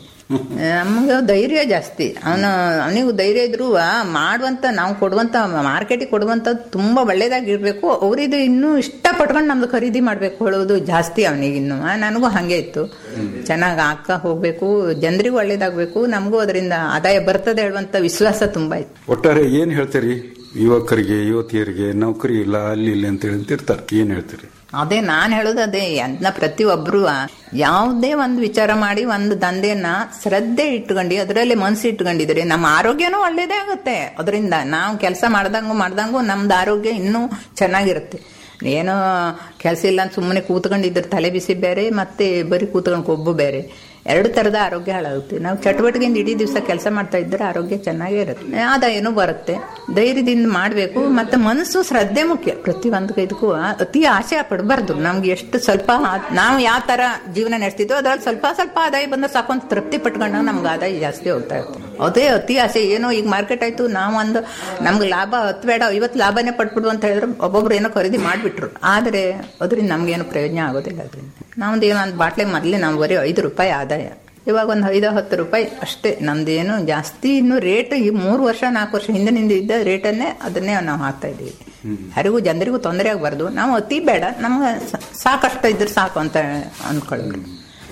ನಮ್ಗೆ ಧೈರ್ಯ ಜಾಸ್ತಿ ಅವನ ಅವನಿಗೂ ಧೈರ್ಯ ಇದ್ರು ಮಾಡುವಂತ ನಾವು ಕೊಡುವಂತ ಮಾರ್ಕೆಟಿಗೆ ಕೊಡುವಂತ ತುಂಬಾ ಒಳ್ಳೇದಾಗಿರ್ಬೇಕು ಅವರಿದು ಇನ್ನೂ ಇಷ್ಟಪಟ್ಕೊಂಡು ನಮ್ದು ಖರೀದಿ ಮಾಡ್ಬೇಕು ಹೇಳೋದು ಜಾಸ್ತಿ ಅವನಿಗೆ ಇನ್ನು ಆ, ನನಗೂ ಹಂಗೆ ಇತ್ತು ಚೆನ್ನಾಗಿ ಹಾಕ ಹೋಗ್ಬೇಕು ಜನರಿಗೂ ಒಳ್ಳೇದಾಗ್ಬೇಕು ನಮಗೂ ಅದರಿಂದ ಆದಾಯ ಬರ್ತದೆ ಹೇಳುವಂತ ವಿಶ್ವಾಸ ತುಂಬಾ ಇತ್ತು ಒಟ್ಟಾರೆ ಏನ್ ಹೇಳ್ತೀರಿ ಯುವಕರಿಗೆ ಯುವತಿಯರಿಗೆ ನೌಕರಿ ಇಲ್ಲ ಅಲ್ಲಿ ಇಲ್ಲಿ ಅಂತ ಹೇಳ್ತಿರ್ತಾರೆ ಏನ್ ಹೇಳ್ತೀರಿ ಅದೇ ನಾನ್ ಹೇಳೋದು ಅದೇ ಅದನ್ನ ಪ್ರತಿಯೊಬ್ರು ಯಾವುದೇ ಒಂದು ವಿಚಾರ ಮಾಡಿ ಒಂದು ದಂಧೆಯನ್ನ ಶ್ರದ್ಧೆ ಇಟ್ಕೊಂಡು ಅದರಲ್ಲಿ ಮನಸ್ಸು ಇಟ್ಕೊಂಡಿದ್ರೆ ನಮ್ಮ ಆರೋಗ್ಯನೂ ಒಳ್ಳೇದೇ ಆಗುತ್ತೆ ಅದರಿಂದ ನಾವು ಕೆಲಸ ಮಾಡ್ದಂಗು ಮಾಡ್ದಂಗು ನಮ್ದು ಆರೋಗ್ಯ ಇನ್ನೂ ಚೆನ್ನಾಗಿರುತ್ತೆ ಏನೋ ಕೆಲಸ ಇಲ್ಲ ಅಂತ ಸುಮ್ಮನೆ ಕೂತ್ಕೊಂಡಿದ್ರೆ ತಲೆ ಬಿಸಿ ಬೇರೆ ಮತ್ತೆ ಬರೀ ಕೂತ್ಕೊಂಡು ಕೊಬ್ಬು ಬೇರೆ ಎರಡು ತರದ ಆರೋಗ್ಯ ಹಾಳಾಗುತ್ತೆ ನಾವು ಚಟುವಟಿಕೆಯಿಂದ ಇಡೀ ದಿವಸ ಕೆಲಸ ಮಾಡ್ತಾ ಇದ್ರೆ ಆರೋಗ್ಯ ಚೆನ್ನಾಗೇ ಇರುತ್ತೆ ಆದಾಯನೂ ಬರುತ್ತೆ ಧೈರ್ಯದಿಂದ ಮಾಡಬೇಕು ಮತ್ತೆ ಮನಸ್ಸು ಶ್ರದ್ಧೆ ಮುಖ್ಯ ಪ್ರತಿ ಒಂದು ಇದಕ್ಕೂ ಅತಿ ಆಸೆ ಪಡಬಾರ್ದು ನಮ್ಗೆ ಎಷ್ಟು ಸ್ವಲ್ಪ ಆ- ನಾವು ಯಾವ ತರ ಜೀವನ ನಡೆಸ್ತಿದ್ವೋ ಅದ್ರಲ್ಲಿ ಸ್ವಲ್ಪ ಸ್ವಲ್ಪ ಆದಾಯ ಬಂದ್ರೆ ಸಾಕು ಅಂತ ತೃಪ್ತಿ ಪಟ್ಕೊಂಡಾಗ ನಮ್ಗೆ ಆದಾಯ ಜಾಸ್ತಿ ಹೋಗ್ತಾ ಇರುತ್ತೆ ಅದೇ ಅತಿ ಆಸೆ ಏನೋ ಈಗ ಮಾರ್ಕೆಟ್ ಆಯ್ತು ನಾವು ಒಂದು ನಮ್ಗೆ ಲಾಭ ಹತ್ತು ಬೇಡ ಐವತ್ತು ಲಾಭನೇ ಪಟ್ಬಿಡು ಅಂತ ಹೇಳಿದ್ರೆ ಒಬ್ಬೊಬ್ರು ಏನೋ ಖರೀದಿ ಮಾಡಿಬಿಟ್ರು ಆದರೆ ಅದರಿಂದ ನಮ್ಗೇನು ಪ್ರಯೋಜನ ಆಗೋದಿಲ್ಲ ಅದರಿಂದ ನಮ್ದು ಏನೋ ಒಂದು ಬಾಟ್ಲೆ ಮೊದಲೇ ನಾವು ಬರೀ ಐದು ರೂಪಾಯಿ ಆದಾಯ ಇವಾಗ ಒಂದು ಐದು ಹತ್ತು ರೂಪಾಯಿ ಅಷ್ಟೇ ನಮ್ದೇನು ಜಾಸ್ತಿ ಇನ್ನು ರೇಟ್ ಈ ಮೂರು ವರ್ಷ ನಾಲ್ಕು ವರ್ಷ ಹಿಂದಿನಿಂದ ಇದ್ದ ರೇಟನ್ನೇ ಅದನ್ನೇ ನಾವು ಹಾಕ್ತಾ ಇದ್ದೀವಿ ಯಾರಿಗೂ ಜನರಿಗೂ ತೊಂದರೆ ಆಗಬಾರ್ದು ನಾವು ಅತಿ ಬೇಡ ನಮ್ಗೆ ಸ- ಸಾಕಷ್ಟು ಇದ್ರೆ ಸಾಕು ಅಂತ ಅಂದ್ಕೊಳ್ಳೋದು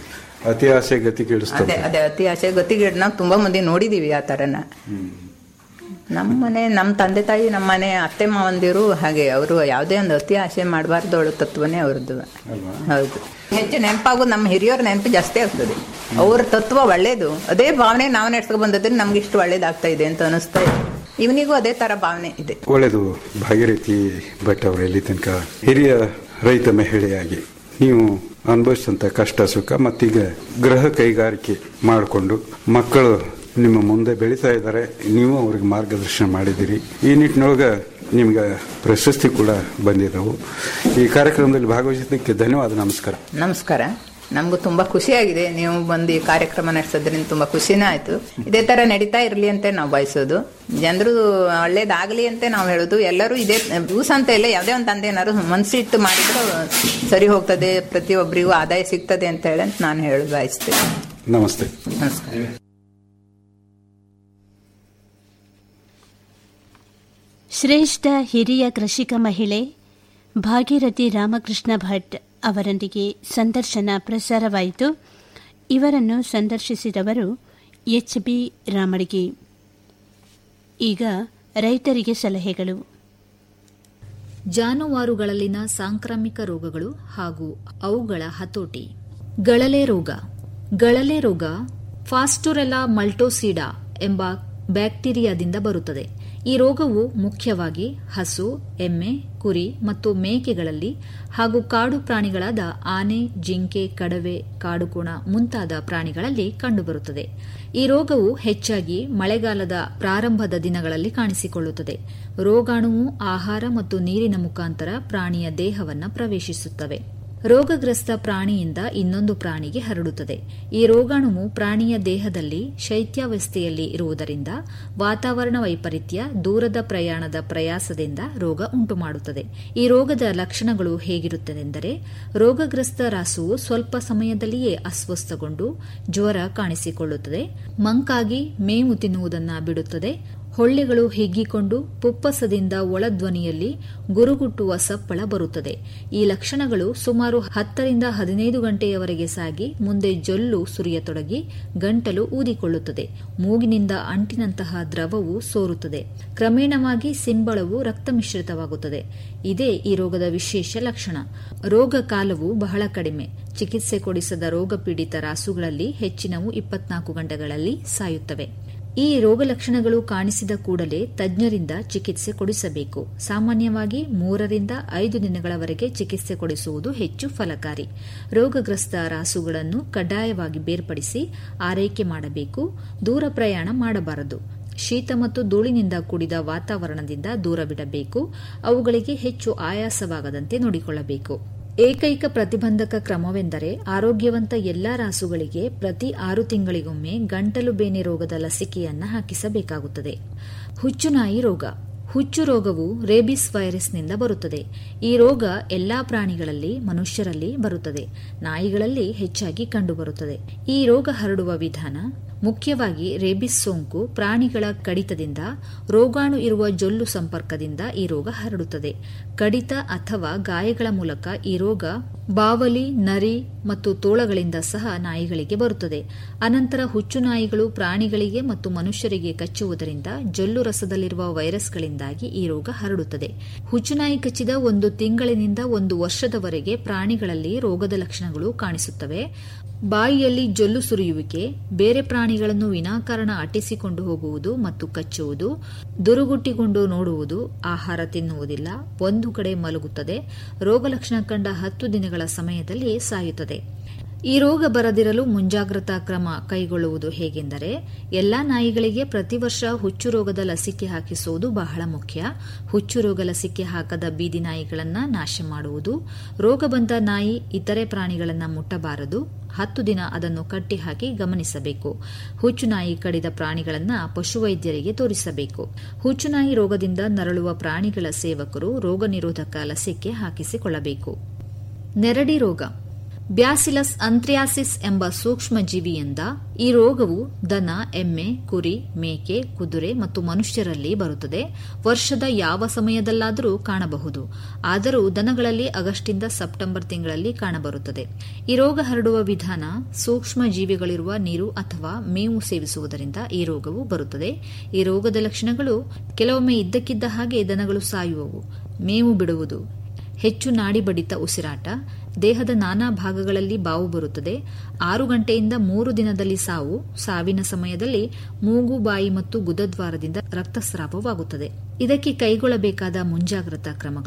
ಅತಿ ಆಸೆ ಗತಿ ಕೆಡಿಸ್ತದೆ ಅದೇ ಅದೇ ಅತಿ ಆಸೆ ಗತಿಗೆ ನಾವು ತುಂಬಾ ಮಂದಿ ನೋಡಿದೀವಿ ಆ ತರನ ನಮ್ಮ ಮನೆ ನಮ್ಮ ತಂದೆ ತಾಯಿ ನಮ್ಮ ಮನೆ ಅತ್ತೆ ಮಾವಂದಿರು ಹಾಗೆ ಅವರು ಯಾವುದೇ ಒಂದು ಅತಿ ಆಸೆ ಮಾಡಬಾರ್ದು ಅವಳು ತತ್ವನೇ ಅವ್ರದ್ದು ಹೌದು ಹೆಚ್ಚು ನೆನಪಾಗೋದು ನಮ್ಮ ಹಿರಿಯರ ನೆನಪು ಜಾಸ್ತಿ ಆಗ್ತದೆ ಅವ್ರ ತತ್ವ ಒಳ್ಳೇದು ಅದೇ ಭಾವನೆ ನಾವು ನೆಡ್ಸ್ಕೊ ಬಂದದ್ರೆ ನಮ್ಗೆ ಇಷ್ಟು ಒಳ್ಳೇದಾಗ್ತಾ ಇದೆ ಅಂತ ಅನಿಸ್ತಾ ಇದೆ ಇವನಿಗೂ ಅದೇ ತರ ಭಾವನೆ ಇದೆ ಒಳ್ಳೆಯದು ಭಾಗೀರಥಿ ಭಟ್ ಅವರು ಇಲ್ಲಿ ತನಕ ಹಿರಿಯ ರೈತ ಮಹಿಳೆಯಾಗಿ ನೀವು ಅನುಭವಿಸಿದಂತ ಕಷ್ಟ ಸುಖ ಮತ್ತೀಗ ಗೃಹ ಕೈಗಾರಿಕೆ ಮಾಡಿಕೊಂಡು ಮಕ್ಕಳು ನಿಮ್ಮ ಮುಂದೆ ಬೆಳೀತಾ ಇದ್ದಾರೆ ನೀವು ಅವ್ರಿಗೆ ಮಾರ್ಗದರ್ಶನ ಮಾಡಿದ್ದೀರಿ ಈ ನಿಟ್ಟಿನೊಳಗೆ ನಿಮ್ಗೆ ಪ್ರಶಸ್ತಿ ಕೂಡ ಬಂದಿದ್ದವು ಈ ಕಾರ್ಯಕ್ರಮದಲ್ಲಿ ಭಾಗವಹಿಸಿದ್ದಕ್ಕೆ ಧನ್ಯವಾದ ನಮಸ್ಕಾರ ನಮಸ್ಕಾರ ನಮಗೂ ತುಂಬಾ ಖುಷಿಯಾಗಿದೆ ನೀವು ಬಂದು ಈ ಕಾರ್ಯಕ್ರಮ ನಡೆಸೋದ್ರಿಂದ ತುಂಬಾ ಖುಷಿನೇ ಆಯ್ತು ಇದೇ ತರ ನಡೀತಾ ಇರ್ಲಿ ಅಂತ ನಾವು ಬಯಸೋದು ಜನರು ಒಳ್ಳೇದಾಗ್ಲಿ ಅಂತ ನಾವು ಹೇಳೋದು ಎಲ್ಲರೂ ಇದೇ ಯೂಸ್ ಅಂತ ಇಲ್ಲ ಯಾವುದೇ ಒಂದು ತಂದೆ ಏನಾದ್ರು ಮನ್ಸಿಟ್ಟು ಮಾಡಿದ್ರು ಸರಿ ಹೋಗ್ತದೆ ಪ್ರತಿಯೊಬ್ಬರಿಗೂ ಆದಾಯ ಸಿಗ್ತದೆ ಅಂತ ಹೇಳಿ ಅಂತ ನಾನು ಹೇಳೋದು ಬಯಸ್ತೇನೆ ನಮಸ್ತೆ ನಮಸ್ಕಾರ ಶ್ರೇಷ್ಠ ಹಿರಿಯ ಕೃಷಿಕ ಮಹಿಳೆ ಭಾಗೀರಥಿ ರಾಮಕೃಷ್ಣ ಭಟ್ ಅವರೊಂದಿಗೆ ಸಂದರ್ಶನ ಪ್ರಸಾರವಾಯಿತು ಇವರನ್ನು ಸಂದರ್ಶಿಸಿದವರು ಎಚ್ ಬಿ ರಾಮಡಿಗೆ ಈಗ ರೈತರಿಗೆ ಸಲಹೆಗಳು ಜಾನುವಾರುಗಳಲ್ಲಿನ ಸಾಂಕ್ರಾಮಿಕ ರೋಗಗಳು ಹಾಗೂ ಅವುಗಳ ಹತೋಟಿ ಗಳಲೆ ರೋಗ ಗಳಲೆ ರೋಗ ಫಾಸ್ಟುರೆಲಾ ಮಲ್ಟೋಸಿಡಾ ಎಂಬ ಬ್ಯಾಕ್ಟೀರಿಯಾದಿಂದ ಬರುತ್ತದೆ ಈ ರೋಗವು ಮುಖ್ಯವಾಗಿ ಹಸು ಎಮ್ಮೆ ಕುರಿ ಮತ್ತು ಮೇಕೆಗಳಲ್ಲಿ ಹಾಗೂ ಕಾಡು ಪ್ರಾಣಿಗಳಾದ ಆನೆ ಜಿಂಕೆ ಕಡವೆ ಕಾಡುಕೋಣ ಮುಂತಾದ ಪ್ರಾಣಿಗಳಲ್ಲಿ ಕಂಡುಬರುತ್ತದೆ ಈ ರೋಗವು ಹೆಚ್ಚಾಗಿ ಮಳೆಗಾಲದ ಪ್ರಾರಂಭದ ದಿನಗಳಲ್ಲಿ ಕಾಣಿಸಿಕೊಳ್ಳುತ್ತದೆ ರೋಗಾಣುವು ಆಹಾರ ಮತ್ತು ನೀರಿನ ಮುಖಾಂತರ ಪ್ರಾಣಿಯ ದೇಹವನ್ನು ಪ್ರವೇಶಿಸುತ್ತವೆ ರೋಗಗ್ರಸ್ತ ಪ್ರಾಣಿಯಿಂದ ಇನ್ನೊಂದು ಪ್ರಾಣಿಗೆ ಹರಡುತ್ತದೆ ಈ ರೋಗಾಣುವು ಪ್ರಾಣಿಯ ದೇಹದಲ್ಲಿ ಶೈತ್ಯಾವಸ್ಥೆಯಲ್ಲಿ ಇರುವುದರಿಂದ ವಾತಾವರಣ ವೈಪರೀತ್ಯ ದೂರದ ಪ್ರಯಾಣದ ಪ್ರಯಾಸದಿಂದ ರೋಗ ಉಂಟುಮಾಡುತ್ತದೆ ಈ ರೋಗದ ಲಕ್ಷಣಗಳು ಹೇಗಿರುತ್ತದೆಂದರೆ ರೋಗಗ್ರಸ್ತ ರಾಸುವು ಸ್ವಲ್ಪ ಸಮಯದಲ್ಲಿಯೇ ಅಸ್ವಸ್ಥಗೊಂಡು ಜ್ವರ ಕಾಣಿಸಿಕೊಳ್ಳುತ್ತದೆ ಮಂಕಾಗಿ ಮೇವು ತಿನ್ನುವುದನ್ನು ಬಿಡುತ್ತದೆ ಹೊಳ್ಳೆಗಳು ಹಿಗ್ಗಿಕೊಂಡು ಪುಪ್ಪಸದಿಂದ ಒಳಧ್ವನಿಯಲ್ಲಿ ಗುರುಗುಟ್ಟುವ ಸಪ್ಪಳ ಬರುತ್ತದೆ ಈ ಲಕ್ಷಣಗಳು ಸುಮಾರು ಹತ್ತರಿಂದ ಹದಿನೈದು ಗಂಟೆಯವರೆಗೆ ಸಾಗಿ ಮುಂದೆ ಜೊಲ್ಲು ಸುರಿಯತೊಡಗಿ ಗಂಟಲು ಊದಿಕೊಳ್ಳುತ್ತದೆ ಮೂಗಿನಿಂದ ಅಂಟಿನಂತಹ ದ್ರವವು ಸೋರುತ್ತದೆ ಕ್ರಮೇಣವಾಗಿ ಸಿಂಬಳವು ರಕ್ತ ಮಿಶ್ರಿತವಾಗುತ್ತದೆ ಇದೇ ಈ ರೋಗದ ವಿಶೇಷ ಲಕ್ಷಣ ರೋಗ ಕಾಲವು ಬಹಳ ಕಡಿಮೆ ಚಿಕಿತ್ಸೆ ಕೊಡಿಸದ ರೋಗಪೀಡಿತ ರಾಸುಗಳಲ್ಲಿ ಹೆಚ್ಚಿನವು ಇಪ್ಪತ್ನಾಲ್ಕು ಗಂಟೆಗಳಲ್ಲಿ ಸಾಯುತ್ತವೆ ಈ ರೋಗ ಲಕ್ಷಣಗಳು ಕಾಣಿಸಿದ ಕೂಡಲೇ ತಜ್ಞರಿಂದ ಚಿಕಿತ್ಸೆ ಕೊಡಿಸಬೇಕು ಸಾಮಾನ್ಯವಾಗಿ ಮೂರರಿಂದ ಐದು ದಿನಗಳವರೆಗೆ ಚಿಕಿತ್ಸೆ ಕೊಡಿಸುವುದು ಹೆಚ್ಚು ಫಲಕಾರಿ ರೋಗಗ್ರಸ್ತ ರಾಸುಗಳನ್ನು ಕಡ್ಡಾಯವಾಗಿ ಬೇರ್ಪಡಿಸಿ ಆರೈಕೆ ಮಾಡಬೇಕು ದೂರ ಪ್ರಯಾಣ ಮಾಡಬಾರದು ಶೀತ ಮತ್ತು ಧೂಳಿನಿಂದ ಕೂಡಿದ ವಾತಾವರಣದಿಂದ ದೂರವಿಡಬೇಕು ಅವುಗಳಿಗೆ ಹೆಚ್ಚು ಆಯಾಸವಾಗದಂತೆ ನೋಡಿಕೊಳ್ಳಬೇಕು ಏಕೈಕ ಪ್ರತಿಬಂಧಕ ಕ್ರಮವೆಂದರೆ ಆರೋಗ್ಯವಂತ ಎಲ್ಲಾ ರಾಸುಗಳಿಗೆ ಪ್ರತಿ ಆರು ತಿಂಗಳಿಗೊಮ್ಮೆ ಗಂಟಲು ಬೇನೆ ರೋಗದ ಲಸಿಕೆಯನ್ನು ಹಾಕಿಸಬೇಕಾಗುತ್ತದೆ ಹುಚ್ಚುನಾಯಿ ರೋಗ ಹುಚ್ಚು ರೋಗವು ರೇಬಿಸ್ ವೈರಸ್ನಿಂದ ಬರುತ್ತದೆ ಈ ರೋಗ ಎಲ್ಲಾ ಪ್ರಾಣಿಗಳಲ್ಲಿ ಮನುಷ್ಯರಲ್ಲಿ ಬರುತ್ತದೆ ನಾಯಿಗಳಲ್ಲಿ ಹೆಚ್ಚಾಗಿ ಕಂಡುಬರುತ್ತದೆ ಈ ರೋಗ ಹರಡುವ ವಿಧಾನ ಮುಖ್ಯವಾಗಿ ರೇಬಿಸ್ ಸೋಂಕು ಪ್ರಾಣಿಗಳ ಕಡಿತದಿಂದ ರೋಗಾಣು ಇರುವ ಜೊಲ್ಲು ಸಂಪರ್ಕದಿಂದ ಈ ರೋಗ ಹರಡುತ್ತದೆ ಕಡಿತ ಅಥವಾ ಗಾಯಗಳ ಮೂಲಕ ಈ ರೋಗ ಬಾವಲಿ ನರಿ ಮತ್ತು ತೋಳಗಳಿಂದ ಸಹ ನಾಯಿಗಳಿಗೆ ಬರುತ್ತದೆ ಅನಂತರ ಹುಚ್ಚು ನಾಯಿಗಳು ಪ್ರಾಣಿಗಳಿಗೆ ಮತ್ತು ಮನುಷ್ಯರಿಗೆ ಕಚ್ಚುವುದರಿಂದ ಜೊಲ್ಲು ರಸದಲ್ಲಿರುವ ವೈರಸ್ಗಳಿಂದಾಗಿ ಈ ರೋಗ ಹರಡುತ್ತದೆ ಹುಚ್ಚುನಾಯಿ ಕಚ್ಚಿದ ಒಂದು ತಿಂಗಳಿನಿಂದ ಒಂದು ವರ್ಷದವರೆಗೆ ಪ್ರಾಣಿಗಳಲ್ಲಿ ರೋಗದ ಲಕ್ಷಣಗಳು ಕಾಣಿಸುತ್ತವೆ ಬಾಯಿಯಲ್ಲಿ ಜೊಲ್ಲು ಸುರಿಯುವಿಕೆ ಬೇರೆ ಪ್ರಾಣಿಗಳನ್ನು ವಿನಾಕಾರಣ ಅಟ್ಟಿಸಿಕೊಂಡು ಹೋಗುವುದು ಮತ್ತು ಕಚ್ಚುವುದು ದುರುಗುಟ್ಟಿಕೊಂಡು ನೋಡುವುದು ಆಹಾರ ತಿನ್ನುವುದಿಲ್ಲ ಒಂದು ಕಡೆ ಮಲಗುತ್ತದೆ ರೋಗಲಕ್ಷಣ ಕಂಡ ಹತ್ತು ದಿನಗಳ ಸಮಯದಲ್ಲಿ ಸಾಯುತ್ತದೆ ಈ ರೋಗ ಬರದಿರಲು ಮುಂಜಾಗ್ರತಾ ಕ್ರಮ ಕೈಗೊಳ್ಳುವುದು ಹೇಗೆಂದರೆ ಎಲ್ಲಾ ನಾಯಿಗಳಿಗೆ ಪ್ರತಿ ವರ್ಷ ಹುಚ್ಚು ರೋಗದ ಲಸಿಕೆ ಹಾಕಿಸುವುದು ಬಹಳ ಮುಖ್ಯ ಹುಚ್ಚು ರೋಗ ಲಸಿಕೆ ಹಾಕದ ಬೀದಿ ನಾಯಿಗಳನ್ನು ನಾಶ ಮಾಡುವುದು ರೋಗ ಬಂದ ನಾಯಿ ಇತರೆ ಪ್ರಾಣಿಗಳನ್ನು ಮುಟ್ಟಬಾರದು ಹತ್ತು ದಿನ ಅದನ್ನು ಕಟ್ಟಿಹಾಕಿ ಗಮನಿಸಬೇಕು ಹುಚ್ಚುನಾಯಿ ಕಡಿದ ಪ್ರಾಣಿಗಳನ್ನು ಪಶುವೈದ್ಯರಿಗೆ ತೋರಿಸಬೇಕು ಹುಚ್ಚುನಾಯಿ ರೋಗದಿಂದ ನರಳುವ ಪ್ರಾಣಿಗಳ ಸೇವಕರು ರೋಗ ನಿರೋಧಕ ಲಸಿಕೆ ಹಾಕಿಸಿಕೊಳ್ಳಬೇಕು ನೆರಡಿ ರೋಗ ಬ್ಯಾಸಿಲಸ್ ಅಂತ್ರಿಯಾಸಿಸ್ ಎಂಬ ಸೂಕ್ಷ್ಮ ಜೀವಿಯಿಂದ ಈ ರೋಗವು ದನ ಎಮ್ಮೆ ಕುರಿ ಮೇಕೆ ಕುದುರೆ ಮತ್ತು ಮನುಷ್ಯರಲ್ಲಿ ಬರುತ್ತದೆ ವರ್ಷದ ಯಾವ ಸಮಯದಲ್ಲಾದರೂ ಕಾಣಬಹುದು ಆದರೂ ದನಗಳಲ್ಲಿ ಆಗಸ್ಟ್ನಿಂದ ಸೆಪ್ಟೆಂಬರ್ ತಿಂಗಳಲ್ಲಿ ಕಾಣಬರುತ್ತದೆ ಈ ರೋಗ ಹರಡುವ ವಿಧಾನ ಸೂಕ್ಷ್ಮ ಜೀವಿಗಳಿರುವ ನೀರು ಅಥವಾ ಮೇವು ಸೇವಿಸುವುದರಿಂದ ಈ ರೋಗವು ಬರುತ್ತದೆ ಈ ರೋಗದ ಲಕ್ಷಣಗಳು ಕೆಲವೊಮ್ಮೆ ಇದ್ದಕ್ಕಿದ್ದ ಹಾಗೆ ದನಗಳು ಸಾಯುವವು ಮೇವು ಬಿಡುವುದು ಹೆಚ್ಚು ನಾಡಿ ಬಡಿತ ಉಸಿರಾಟ ದೇಹದ ನಾನಾ ಭಾಗಗಳಲ್ಲಿ ಬಾವು ಬರುತ್ತದೆ ಆರು ಗಂಟೆಯಿಂದ ಮೂರು ದಿನದಲ್ಲಿ ಸಾವು ಸಾವಿನ ಸಮಯದಲ್ಲಿ ಮೂಗು ಬಾಯಿ ಮತ್ತು ಗುದದ್ವಾರದಿಂದ ರಕ್ತಸ್ರಾವವಾಗುತ್ತದೆ ಇದಕ್ಕೆ ಕೈಗೊಳ್ಳಬೇಕಾದ ಮುಂಜಾಗ್ರತಾ ಕ್ರಮಗಳು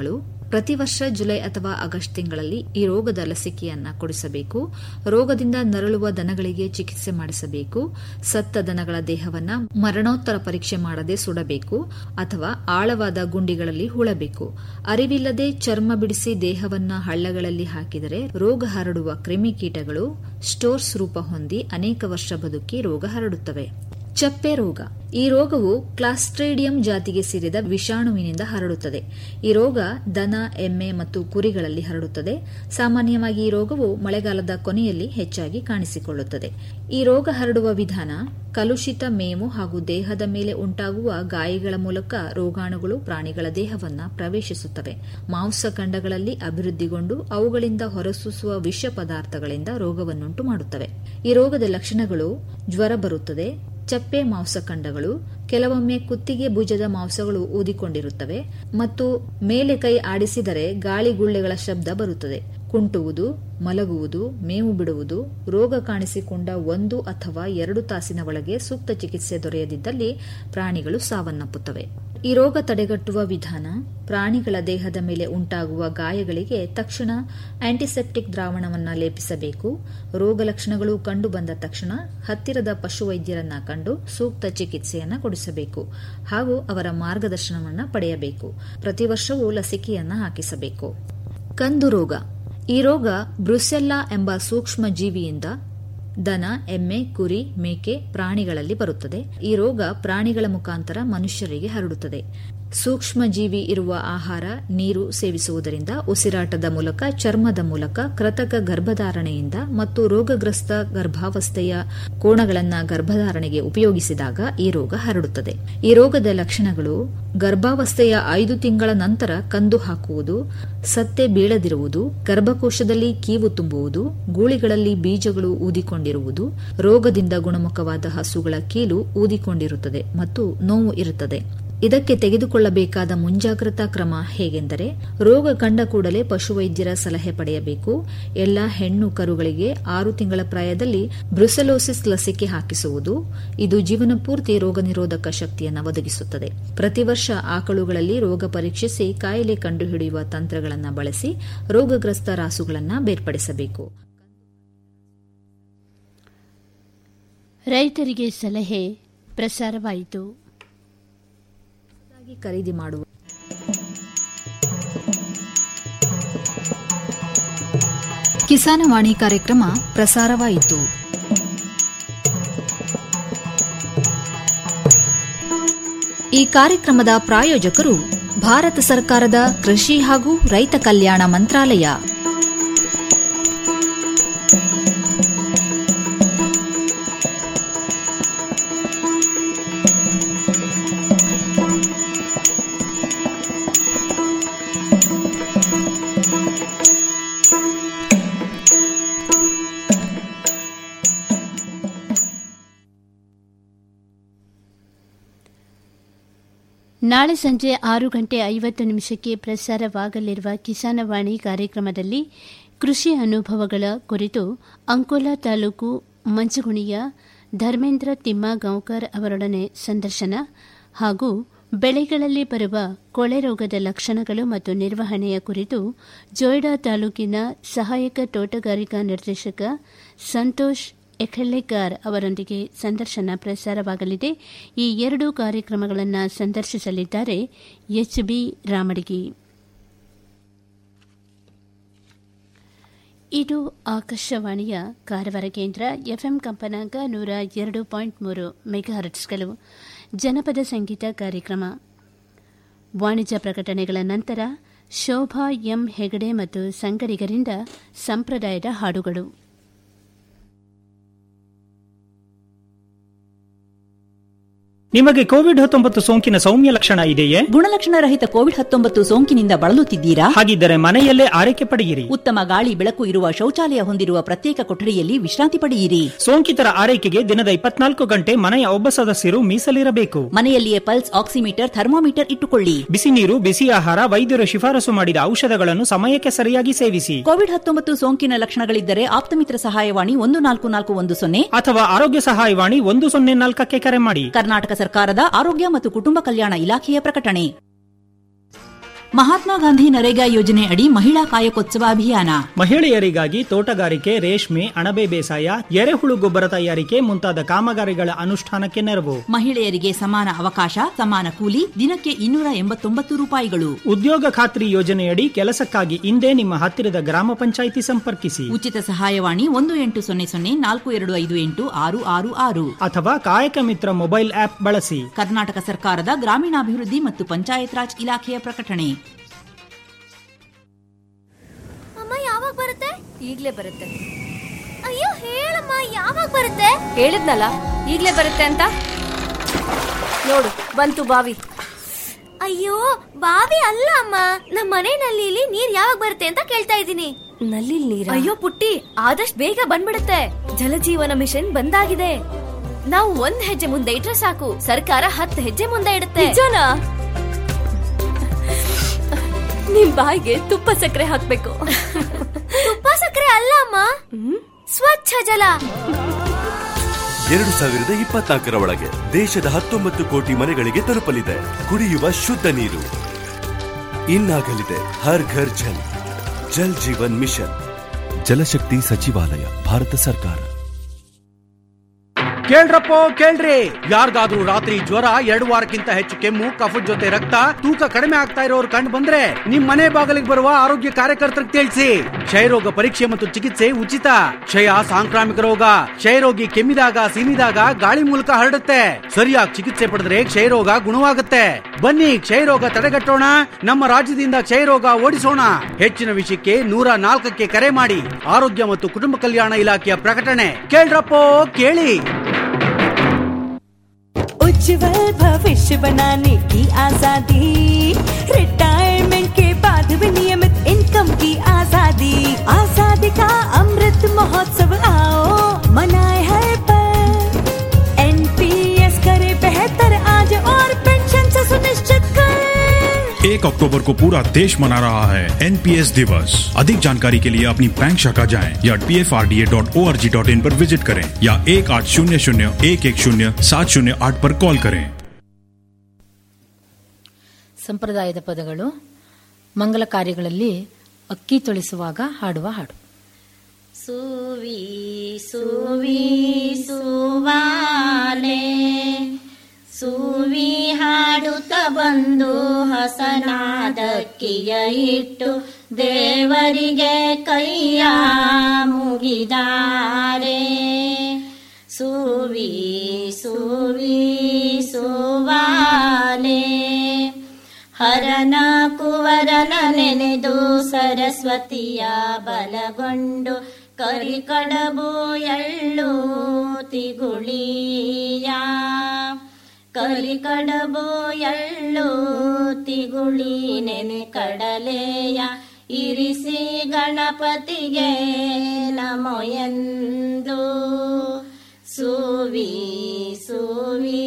ಪ್ರತಿ ವರ್ಷ ಜುಲೈ ಅಥವಾ ಆಗಸ್ಟ್ ತಿಂಗಳಲ್ಲಿ ಈ ರೋಗದ ಲಸಿಕೆಯನ್ನ ಕೊಡಿಸಬೇಕು ರೋಗದಿಂದ ನರಳುವ ದನಗಳಿಗೆ ಚಿಕಿತ್ಸೆ ಮಾಡಿಸಬೇಕು ಸತ್ತ ದನಗಳ ದೇಹವನ್ನ ಮರಣೋತ್ತರ ಪರೀಕ್ಷೆ ಮಾಡದೆ ಸುಡಬೇಕು ಅಥವಾ ಆಳವಾದ ಗುಂಡಿಗಳಲ್ಲಿ ಹೂಳಬೇಕು ಅರಿವಿಲ್ಲದೆ ಚರ್ಮ ಬಿಡಿಸಿ ದೇಹವನ್ನ ಹಳ್ಳಗಳಲ್ಲಿ ಹಾಕಿದರೆ ರೋಗ ಹರಡುವ ಕ್ರಿಮಿಕೀಟಗಳು ಸ್ಟೋರ್ಸ್ ರೂಪ ಹೊಂದಿ ಅನೇಕ ವರ್ಷ ಬದುಕಿ ರೋಗ ಹರಡುತ್ತವೆ ಚಪ್ಪೆ ರೋಗ ಈ ರೋಗವು ಕ್ಲಾಸ್ಟ್ರೇಡಿಯಂ ಜಾತಿಗೆ ಸೇರಿದ ವಿಷಾಣುವಿನಿಂದ ಹರಡುತ್ತದೆ ಈ ರೋಗ ದನ ಎಮ್ಮೆ ಮತ್ತು ಕುರಿಗಳಲ್ಲಿ ಹರಡುತ್ತದೆ ಸಾಮಾನ್ಯವಾಗಿ ಈ ರೋಗವು ಮಳೆಗಾಲದ ಕೊನೆಯಲ್ಲಿ ಹೆಚ್ಚಾಗಿ ಕಾಣಿಸಿಕೊಳ್ಳುತ್ತದೆ ಈ ರೋಗ ಹರಡುವ ವಿಧಾನ ಕಲುಷಿತ ಮೇವು ಹಾಗೂ ದೇಹದ ಮೇಲೆ ಉಂಟಾಗುವ ಗಾಯಗಳ ಮೂಲಕ ರೋಗಾಣುಗಳು ಪ್ರಾಣಿಗಳ ದೇಹವನ್ನು ಪ್ರವೇಶಿಸುತ್ತವೆ ಮಾಂಸಖಂಡಗಳಲ್ಲಿ ಅಭಿವೃದ್ಧಿಗೊಂಡು ಅವುಗಳಿಂದ ಹೊರಸೂಸುವ ವಿಷ ಪದಾರ್ಥಗಳಿಂದ ರೋಗವನ್ನುಂಟು ಮಾಡುತ್ತವೆ ಈ ರೋಗದ ಲಕ್ಷಣಗಳು ಜ್ವರ ಬರುತ್ತದೆ ಚಪ್ಪೆ ಮಾಂಸಖಂಡಗಳು ಕೆಲವೊಮ್ಮೆ ಕುತ್ತಿಗೆ ಭುಜದ ಮಾಂಸಗಳು ಊದಿಕೊಂಡಿರುತ್ತವೆ ಮತ್ತು ಮೇಲೆ ಕೈ ಆಡಿಸಿದರೆ ಗಾಳಿಗುಳ್ಳೆಗಳ ಶಬ್ದ ಬರುತ್ತದೆ ಕುಂಟುವುದು ಮಲಗುವುದು ಮೇವು ಬಿಡುವುದು ರೋಗ ಕಾಣಿಸಿಕೊಂಡ ಒಂದು ಅಥವಾ ಎರಡು ತಾಸಿನ ಒಳಗೆ ಸೂಕ್ತ ಚಿಕಿತ್ಸೆ ದೊರೆಯದಿದ್ದಲ್ಲಿ ಪ್ರಾಣಿಗಳು ಸಾವನ್ನಪ್ಪುತ್ತವೆ ಈ ರೋಗ ತಡೆಗಟ್ಟುವ ವಿಧಾನ ಪ್ರಾಣಿಗಳ ದೇಹದ ಮೇಲೆ ಉಂಟಾಗುವ ಗಾಯಗಳಿಗೆ ತಕ್ಷಣ ಆಂಟಿಸೆಪ್ಟಿಕ್ ದ್ರಾವಣವನ್ನು ಲೇಪಿಸಬೇಕು ರೋಗ ಲಕ್ಷಣಗಳು ಕಂಡುಬಂದ ತಕ್ಷಣ ಹತ್ತಿರದ ಪಶುವೈದ್ಯರನ್ನ ಕಂಡು ಸೂಕ್ತ ಚಿಕಿತ್ಸೆಯನ್ನು ಕೊಡಿಸಬೇಕು ಹಾಗೂ ಅವರ ಮಾರ್ಗದರ್ಶನವನ್ನು ಪಡೆಯಬೇಕು ಪ್ರತಿ ವರ್ಷವೂ ಲಸಿಕೆಯನ್ನು ಹಾಕಿಸಬೇಕು ಕಂದು ರೋಗ ಈ ರೋಗ ಬ್ರುಸೆಲ್ಲಾ ಎಂಬ ಸೂಕ್ಷ್ಮ ಜೀವಿಯಿಂದ ದನ ಎಮ್ಮೆ ಕುರಿ ಮೇಕೆ ಪ್ರಾಣಿಗಳಲ್ಲಿ ಬರುತ್ತದೆ ಈ ರೋಗ ಪ್ರಾಣಿಗಳ ಮುಖಾಂತರ ಮನುಷ್ಯರಿಗೆ ಹರಡುತ್ತದೆ ಸೂಕ್ಷ್ಮ ಜೀವಿ ಇರುವ ಆಹಾರ ನೀರು ಸೇವಿಸುವುದರಿಂದ ಉಸಿರಾಟದ ಮೂಲಕ ಚರ್ಮದ ಮೂಲಕ ಕೃತಕ ಗರ್ಭಧಾರಣೆಯಿಂದ ಮತ್ತು ರೋಗಗ್ರಸ್ತ ಗರ್ಭಾವಸ್ಥೆಯ ಕೋಣಗಳನ್ನು ಗರ್ಭಧಾರಣೆಗೆ ಉಪಯೋಗಿಸಿದಾಗ ಈ ರೋಗ ಹರಡುತ್ತದೆ ಈ ರೋಗದ ಲಕ್ಷಣಗಳು ಗರ್ಭಾವಸ್ಥೆಯ ಐದು ತಿಂಗಳ ನಂತರ ಕಂದು ಹಾಕುವುದು ಸತ್ತೆ ಬೀಳದಿರುವುದು ಗರ್ಭಕೋಶದಲ್ಲಿ ಕೀವು ತುಂಬುವುದು ಗೂಳಿಗಳಲ್ಲಿ ಬೀಜಗಳು ಊದಿಕೊಂಡಿರುವುದು ರೋಗದಿಂದ ಗುಣಮುಖವಾದ ಹಸುಗಳ ಕೀಲು ಊದಿಕೊಂಡಿರುತ್ತದೆ ಮತ್ತು ನೋವು ಇರುತ್ತದೆ ಇದಕ್ಕೆ ತೆಗೆದುಕೊಳ್ಳಬೇಕಾದ ಮುಂಜಾಗ್ರತಾ ಕ್ರಮ ಹೇಗೆಂದರೆ ರೋಗ ಕಂಡ ಕೂಡಲೇ ಪಶುವೈದ್ಯರ ಸಲಹೆ ಪಡೆಯಬೇಕು ಎಲ್ಲಾ ಹೆಣ್ಣು ಕರುಗಳಿಗೆ ಆರು ತಿಂಗಳ ಪ್ರಾಯದಲ್ಲಿ ಬ್ರುಸೆಲೋಸಿಸ್ ಲಸಿಕೆ ಹಾಕಿಸುವುದು ಇದು ಜೀವನ ಪೂರ್ತಿ ರೋಗ ನಿರೋಧಕ ಶಕ್ತಿಯನ್ನು ಒದಗಿಸುತ್ತದೆ ಪ್ರತಿ ವರ್ಷ ಆಕಳುಗಳಲ್ಲಿ ರೋಗ ಪರೀಕ್ಷಿಸಿ ಕಾಯಿಲೆ ಕಂಡುಹಿಡಿಯುವ ತಂತ್ರಗಳನ್ನು ಬಳಸಿ ರೋಗಗ್ರಸ್ತ ರಾಸುಗಳನ್ನು ಬೇರ್ಪಡಿಸಬೇಕು ರೈತರಿಗೆ ಸಲಹೆ ಪ್ರಸಾರವಾಯಿತು ಖರೀದಿ ಮಾಡುವ ಕಿಸಾನವಾಣಿ ಕಾರ್ಯಕ್ರಮ ಪ್ರಸಾರವಾಯಿತು ಈ ಕಾರ್ಯಕ್ರಮದ ಪ್ರಾಯೋಜಕರು ಭಾರತ ಸರ್ಕಾರದ ಕೃಷಿ ಹಾಗೂ ರೈತ ಕಲ್ಯಾಣ ಮಂತ್ರಾಲಯ ನಾಳೆ ಸಂಜೆ ಆರು ಗಂಟೆ ಐವತ್ತು ನಿಮಿಷಕ್ಕೆ ಪ್ರಸಾರವಾಗಲಿರುವ ಕಿಸಾನವಾಣಿ ಕಾರ್ಯಕ್ರಮದಲ್ಲಿ ಕೃಷಿ ಅನುಭವಗಳ ಕುರಿತು ಅಂಕೋಲಾ ತಾಲೂಕು ಮಂಚಗುಣಿಯ ಧರ್ಮೇಂದ್ರ ತಿಮ್ಮಗಾಂವ್ಕರ್ ಅವರೊಡನೆ ಸಂದರ್ಶನ ಹಾಗೂ ಬೆಳೆಗಳಲ್ಲಿ ಬರುವ ಕೊಳೆ ರೋಗದ ಲಕ್ಷಣಗಳು ಮತ್ತು ನಿರ್ವಹಣೆಯ ಕುರಿತು ಜೋಯ್ಡಾ ತಾಲೂಕಿನ ಸಹಾಯಕ ತೋಟಗಾರಿಕಾ ನಿರ್ದೇಶಕ ಸಂತೋಷ್ ಎಖಳ್ಳೆಗಾರ್ ಅವರೊಂದಿಗೆ ಸಂದರ್ಶನ ಪ್ರಸಾರವಾಗಲಿದೆ ಈ ಎರಡು ಕಾರ್ಯಕ್ರಮಗಳನ್ನು ಸಂದರ್ಶಿಸಲಿದ್ದಾರೆ ಎಚ್ಬಿ ರಾಮಡಿಗಿ ಇದು ಆಕಾಶವಾಣಿಯ ಕಾರವಾರ ಕೇಂದ್ರ ಎಫ್ಎಂ ಕಂಪನಾಂಕ ನೂರ ಎರಡು ಪಾಯಿಂಟ್ ಮೂರು ಮೆಗಾಹರ್ಟ್ಸ್ಗಳು ಜನಪದ ಸಂಗೀತ ಕಾರ್ಯಕ್ರಮ ವಾಣಿಜ್ಯ ಪ್ರಕಟಣೆಗಳ ನಂತರ ಶೋಭಾ ಎಂ ಹೆಗಡೆ ಮತ್ತು ಸಂಗಡಿಗರಿಂದ ಸಂಪ್ರದಾಯದ ಹಾಡುಗಳು ನಿಮಗೆ ಕೋವಿಡ್ ಹತ್ತೊಂಬತ್ತು ಸೋಂಕಿನ ಸೌಮ್ಯ ಲಕ್ಷಣ ಇದೆಯೇ ಗುಣಲಕ್ಷಣ ರಹಿತ ಕೋವಿಡ್ ಹತ್ತೊಂಬತ್ತು ಸೋಂಕಿನಿಂದ ಬಳಲುತ್ತಿದ್ದೀರಾ ಹಾಗಿದ್ದರೆ ಮನೆಯಲ್ಲೇ ಆರೈಕೆ ಪಡೆಯಿರಿ ಉತ್ತಮ ಗಾಳಿ ಬೆಳಕು ಇರುವ ಶೌಚಾಲಯ ಹೊಂದಿರುವ ಪ್ರತ್ಯೇಕ ಕೊಠಡಿಯಲ್ಲಿ ವಿಶ್ರಾಂತಿ ಪಡೆಯಿರಿ ಸೋಂಕಿತರ ಆರೈಕೆಗೆ ದಿನದ ಇಪ್ಪತ್ನಾಲ್ಕು ಗಂಟೆ ಮನೆಯ ಒಬ್ಬ ಸದಸ್ಯರು ಮೀಸಲಿರಬೇಕು ಮನೆಯಲ್ಲಿಯೇ ಪಲ್ಸ್ ಆಕ್ಸಿಮೀಟರ್ ಥರ್ಮೋಮೀಟರ್ ಇಟ್ಟುಕೊಳ್ಳಿ ಬಿಸಿ ನೀರು ಬಿಸಿ ಆಹಾರ ವೈದ್ಯರು ಶಿಫಾರಸು ಮಾಡಿದ ಔಷಧಗಳನ್ನು ಸಮಯಕ್ಕೆ ಸರಿಯಾಗಿ ಸೇವಿಸಿ ಕೋವಿಡ್ ಹತ್ತೊಂಬತ್ತು ಸೋಂಕಿನ ಲಕ್ಷಣಗಳಿದ್ದರೆ ಆಪ್ತಮಿತ್ರ ಸಹಾಯವಾಣಿ ಒಂದು ನಾಲ್ಕು ನಾಲ್ಕು ಒಂದು ಸೊನ್ನೆ ಅಥವಾ ಆರೋಗ್ಯ ಸಹಾಯವಾಣಿ ಒಂದು ಸೊನ್ನೆ ನಾಲ್ಕಕ್ಕೆ ಕರೆ ಮಾಡಿ ಕರ್ನಾಟಕ ಸರ್ಕಾರದ ಆರೋಗ್ಯ ಮತ್ತು ಕುಟುಂಬ ಕಲ್ಯಾಣ ಇಲಾಖೆಯ ಪ್ರಕಟಣೆ ಮಹಾತ್ಮ ಗಾಂಧಿ ನರೇಗಾ ಯೋಜನೆ ಅಡಿ ಮಹಿಳಾ ಕಾಯಕೋತ್ಸವ ಅಭಿಯಾನ ಮಹಿಳೆಯರಿಗಾಗಿ ತೋಟಗಾರಿಕೆ ರೇಷ್ಮೆ ಅಣಬೆ ಬೇಸಾಯ ಎರೆಹುಳು ಗೊಬ್ಬರ ತಯಾರಿಕೆ ಮುಂತಾದ ಕಾಮಗಾರಿಗಳ ಅನುಷ್ಠಾನಕ್ಕೆ ನೆರವು ಮಹಿಳೆಯರಿಗೆ ಸಮಾನ ಅವಕಾಶ ಸಮಾನ ಕೂಲಿ ದಿನಕ್ಕೆ ಇನ್ನೂರ ಎಂಬತ್ತೊಂಬತ್ತು ರೂಪಾಯಿಗಳು ಉದ್ಯೋಗ ಖಾತ್ರಿ ಯೋಜನೆಯಡಿ ಕೆಲಸಕ್ಕಾಗಿ ಇಂದೇ ನಿಮ್ಮ ಹತ್ತಿರದ ಗ್ರಾಮ ಪಂಚಾಯಿತಿ ಸಂಪರ್ಕಿಸಿ ಉಚಿತ ಸಹಾಯವಾಣಿ ಒಂದು ಎಂಟು ಸೊನ್ನೆ ಸೊನ್ನೆ ನಾಲ್ಕು ಎರಡು ಐದು ಎಂಟು ಆರು ಆರು ಆರು ಅಥವಾ ಕಾಯಕ ಮಿತ್ರ ಮೊಬೈಲ್ ಆಪ್ ಬಳಸಿ ಕರ್ನಾಟಕ ಸರ್ಕಾರದ ಗ್ರಾಮೀಣಾಭಿವೃದ್ಧಿ ಮತ್ತು ಪಂಚಾಯತ್ ರಾಜ್ ಇಲಾಖೆಯ ಪ್ರಕಟಣೆ ಅಮ್ಮ ಯಾವಾಗ ಬರುತ್ತೆ ಈಗ್ಲೇ ಬರುತ್ತೆ ಅಯ್ಯೋ ಹೇಳಮ್ಮ ಯಾವಾಗ ಬರುತ್ತೆ ಹೇಳಿದ್ನಲ್ಲ ಈಗ್ಲೇ ಬರುತ್ತೆ ಅಂತ ನೋಡು ಬಂತು ಬಾವಿ ಅಯ್ಯೋ ಬಾವಿ ಅಲ್ಲ ಅಮ್ಮ ನಮ್ಮ ಮನೆ ನಲ್ಲಿಲಿ ನೀರ್ ಯಾವಾಗ ಬರುತ್ತೆ ಅಂತ ಕೇಳ್ತಾ ಇದ್ದೀನಿ ನಲ್ಲಿ ನೀರ್ ಅಯ್ಯೋ ಪುಟ್ಟಿ ಆದಷ್ಟು ಬೇಗ ಬಂದ್ಬಿಡುತ್ತೆ ಜಲಜೀವನ ಮಿಷನ್ ಬಂದಾಗಿದೆ ನಾವು ಒಂದ್ ಹೆಜ್ಜೆ ಮುಂದೆ ಇಟ್ರೆ ಸಾಕು ಸರ್ಕಾರ ಹತ್ತು ಹೆಜ್ಜೆ ಮುಂದೆ ಇಡುತ್ತೆ ನಿಜನಾ ನಿಮ್ ಬಾಯಿಗೆ ತುಪ್ಪ ಸಕ್ಕರೆ ಹಾಕ್ಬೇಕು ತುಪ್ಪ ಸಕ್ಕರೆ ಅಲ್ಲ ಅಮ್ಮ ಸ್ವಚ್ಛ ಜಲ ಎರಡು ಸಾವಿರದ ಇಪ್ಪತ್ನಾಲ್ಕರ ಒಳಗೆ ದೇಶದ ಹತ್ತೊಂಬತ್ತು ಕೋಟಿ ಮನೆಗಳಿಗೆ ತಲುಪಲಿದೆ ಕುಡಿಯುವ ಶುದ್ಧ ನೀರು ಇನ್ನಾಗಲಿದೆ ಹರ್ ಘರ್ ಜಲ್ ಜಲ್ ಜೀವನ್ ಮಿಷನ್ ಜಲಶಕ್ತಿ ಸಚಿವಾಲಯ ಭಾರತ ಸರ್ಕಾರ ಕೇಳ್ರಪ್ಪೋ ಕೇಳ್ರಿ ಯಾರಿಗಾದ್ರೂ ರಾತ್ರಿ ಜ್ವರ ಎರಡು ವಾರಕ್ಕಿಂತ ಹೆಚ್ಚು ಕೆಮ್ಮು ಕಫದ ಜೊತೆ ರಕ್ತ ತೂಕ ಕಡಿಮೆ ಆಗ್ತಾ ಇರೋರು ಕಂಡು ಬಂದ್ರೆ ನಿಮ್ ಮನೆ ಬಾಗಿಲಿಗೆ ಬರುವ ಆರೋಗ್ಯ ಕಾರ್ಯಕರ್ತರಿಗೆ ತಿಳಿಸಿ ಕ್ಷಯರೋಗ ಪರೀಕ್ಷೆ ಮತ್ತು ಚಿಕಿತ್ಸೆ ಉಚಿತ ಕ್ಷಯ ಸಾಂಕ್ರಾಮಿಕ ರೋಗ ಕ್ಷಯರೋಗಿ ಕೆಮ್ಮಿದಾಗ ಸೀನಿದಾಗ ಗಾಳಿ ಮೂಲಕ ಹರಡುತ್ತೆ ಸರಿಯಾಗಿ ಚಿಕಿತ್ಸೆ ಪಡೆದ್ರೆ ಕ್ಷಯರೋಗ ಗುಣವಾಗುತ್ತೆ ಬನ್ನಿ ಕ್ಷಯರೋಗ ತಡೆಗಟ್ಟೋಣ ನಮ್ಮ ರಾಜ್ಯದಿಂದ ಕ್ಷಯರೋಗ ಓಡಿಸೋಣ ಹೆಚ್ಚಿನ ವಿಷಯಕ್ಕೆ ನೂರ ನಾಲ್ಕಕ್ಕೆ ಕರೆ ಮಾಡಿ ಆರೋಗ್ಯ ಮತ್ತು ಕುಟುಂಬ ಕಲ್ಯಾಣ ಇಲಾಖೆಯ ಪ್ರಕಟಣೆ ಕೇಳ್ರಪ್ಪೋ ಕೇಳಿ उज्जवल भविष्य बनाने की आजादी रिटायरमेंट के बाद भी नियमित इनकम की आजादी आजादी का अमृत महोत्सव आओ मनाए हर पल एनपीएस करे बेहतर आज और पेंशन से सुनिश्चित कर एक अक्टूबर को पूरा देश मना रहा है एनपीएस दिवस अधिक जानकारी के लिए अपनी बैंक शाखा जाएं या P F R D A dot O R G dot in पर विजिट करें या एक आठ शून्य शून्य एक एक शून्य सात शून्य आठ पर कॉल करें ಸಂಪ್ರದಾಯದ ಪದಗಳು ಮಂಗಲ ಕಾರ್ಯಗಳಲ್ಲಿ ಅಕ್ಕಿ ತೊಳಿಸುವಾಗ ಹಾಡುವ ಹಾಡು ಸುವಿ ಸುವಿ ಸುವಾಲೆ ಸುವಿ ಹಾಡುತ್ತ ಬಂದು ಹಸನಾದಕ್ಕಿಯ ಇಟ್ಟು ದೇವರಿಗೆ ಕೈಯ ಮುಗಿದಾರೆ ಸುವಿ ಸುವಿ ಸುವಾಲೆ ಹರನ ಕುವರನ ನೆನೆದು ಸರಸ್ವತಿಯ ಬಲಗೊಂಡು ಕರಿಕಡಬು ಎಳ್ಳು ತಿಗುಳಿಯ ಕರಿಕಡಬು ಎಳ್ಳು ತಿಗುಳಿ ನೆನೆ ಕಡಲೆಯ ಇರಿಸಿ ಗಣಪತಿಗೆ ನಮೋ ಎಂದು ಸುವಿ ಸುವಿ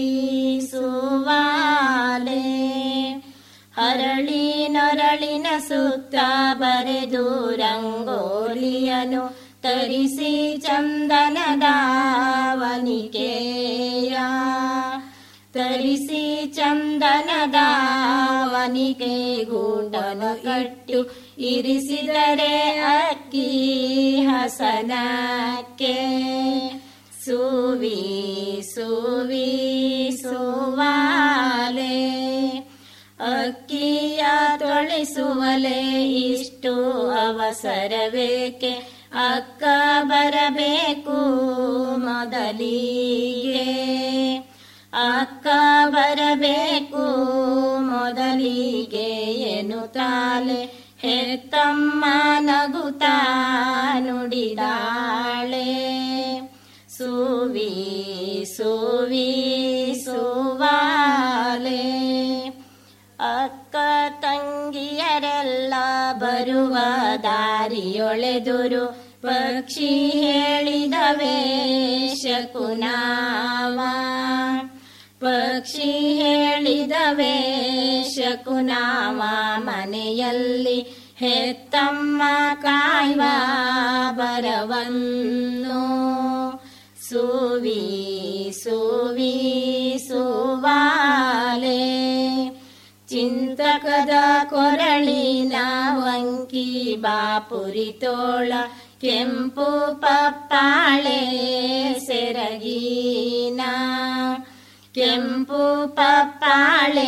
ಸುವಾಲೆ ಹರಳಿ ನರಳಿನ ಸುತ್ತ ಬರೆದು ರಂಗೋಲಿಯನು ತರಿಸಿ ಚಂದನದ ವನಿಕೆಯ ತರಿಸಿ ಚಂದನದ ವನಿಕೆ ಗೂಟನು ಕಟ್ಟು ಇರಿಸಿದರೆ ಅಕ್ಕಿ ಹಸನಕ್ಕೆ ಸುವಿ ಸುವಿ ಸುವಾಲೆ ಅಕ್ಕಿಯ ತೊಳಿಸುವಲೆ ಇಷ್ಟು ಅವಸರವೇಕೆ ಅಕ್ಕ ಬರಬೇಕು ಮೊದಲಿಗೆ ಅಕ್ಕ ಬರಬೇಕು ಮೊದಲಿಗೆ ಎನ್ನುತ್ತಾಳೆ ಹೆತ್ತಮ್ಮ ನಗುತ್ತಾ ನುಡಿದಾಳೆ ಸುವಿ ಸುವಿ ಸುವಾಲೆ ಅಕ್ಕ ತಂಗಿಯರೆಲ್ಲ ಬರುವ ದಾರಿಯೊಳೆದುರು ಪಕ್ಷಿ ಹೇಳಿದ ವೇಷಕುನಾವ ಪಕ್ಷಿ ಹೇಳಿದ ವೇಷಕುನಾವ ಮನೆಯಲ್ಲಿ ಹೆತ್ತಮ್ಮ ಕಾಯ್ವ ಬರವನ್ನು ಸುವಿ ಸುವಿ ಸುವಾಲೆ ಚಿಂತಕ ಕಪ್ಪದ ಕೊರಳಿನ ವಂಕಿ ಬಾಪುರಿ ತೋಳ ಕೆಂಪು ಪಪ್ಪಾಳೆ ಸೆರಗಿನ ಕೆಂಪು ಪಪ್ಪಾಳೆ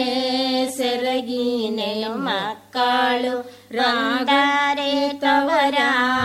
ಸೆರಗಿನೆ ಮಕ್ಕಳು ರಂಗಾರೆ ತವರ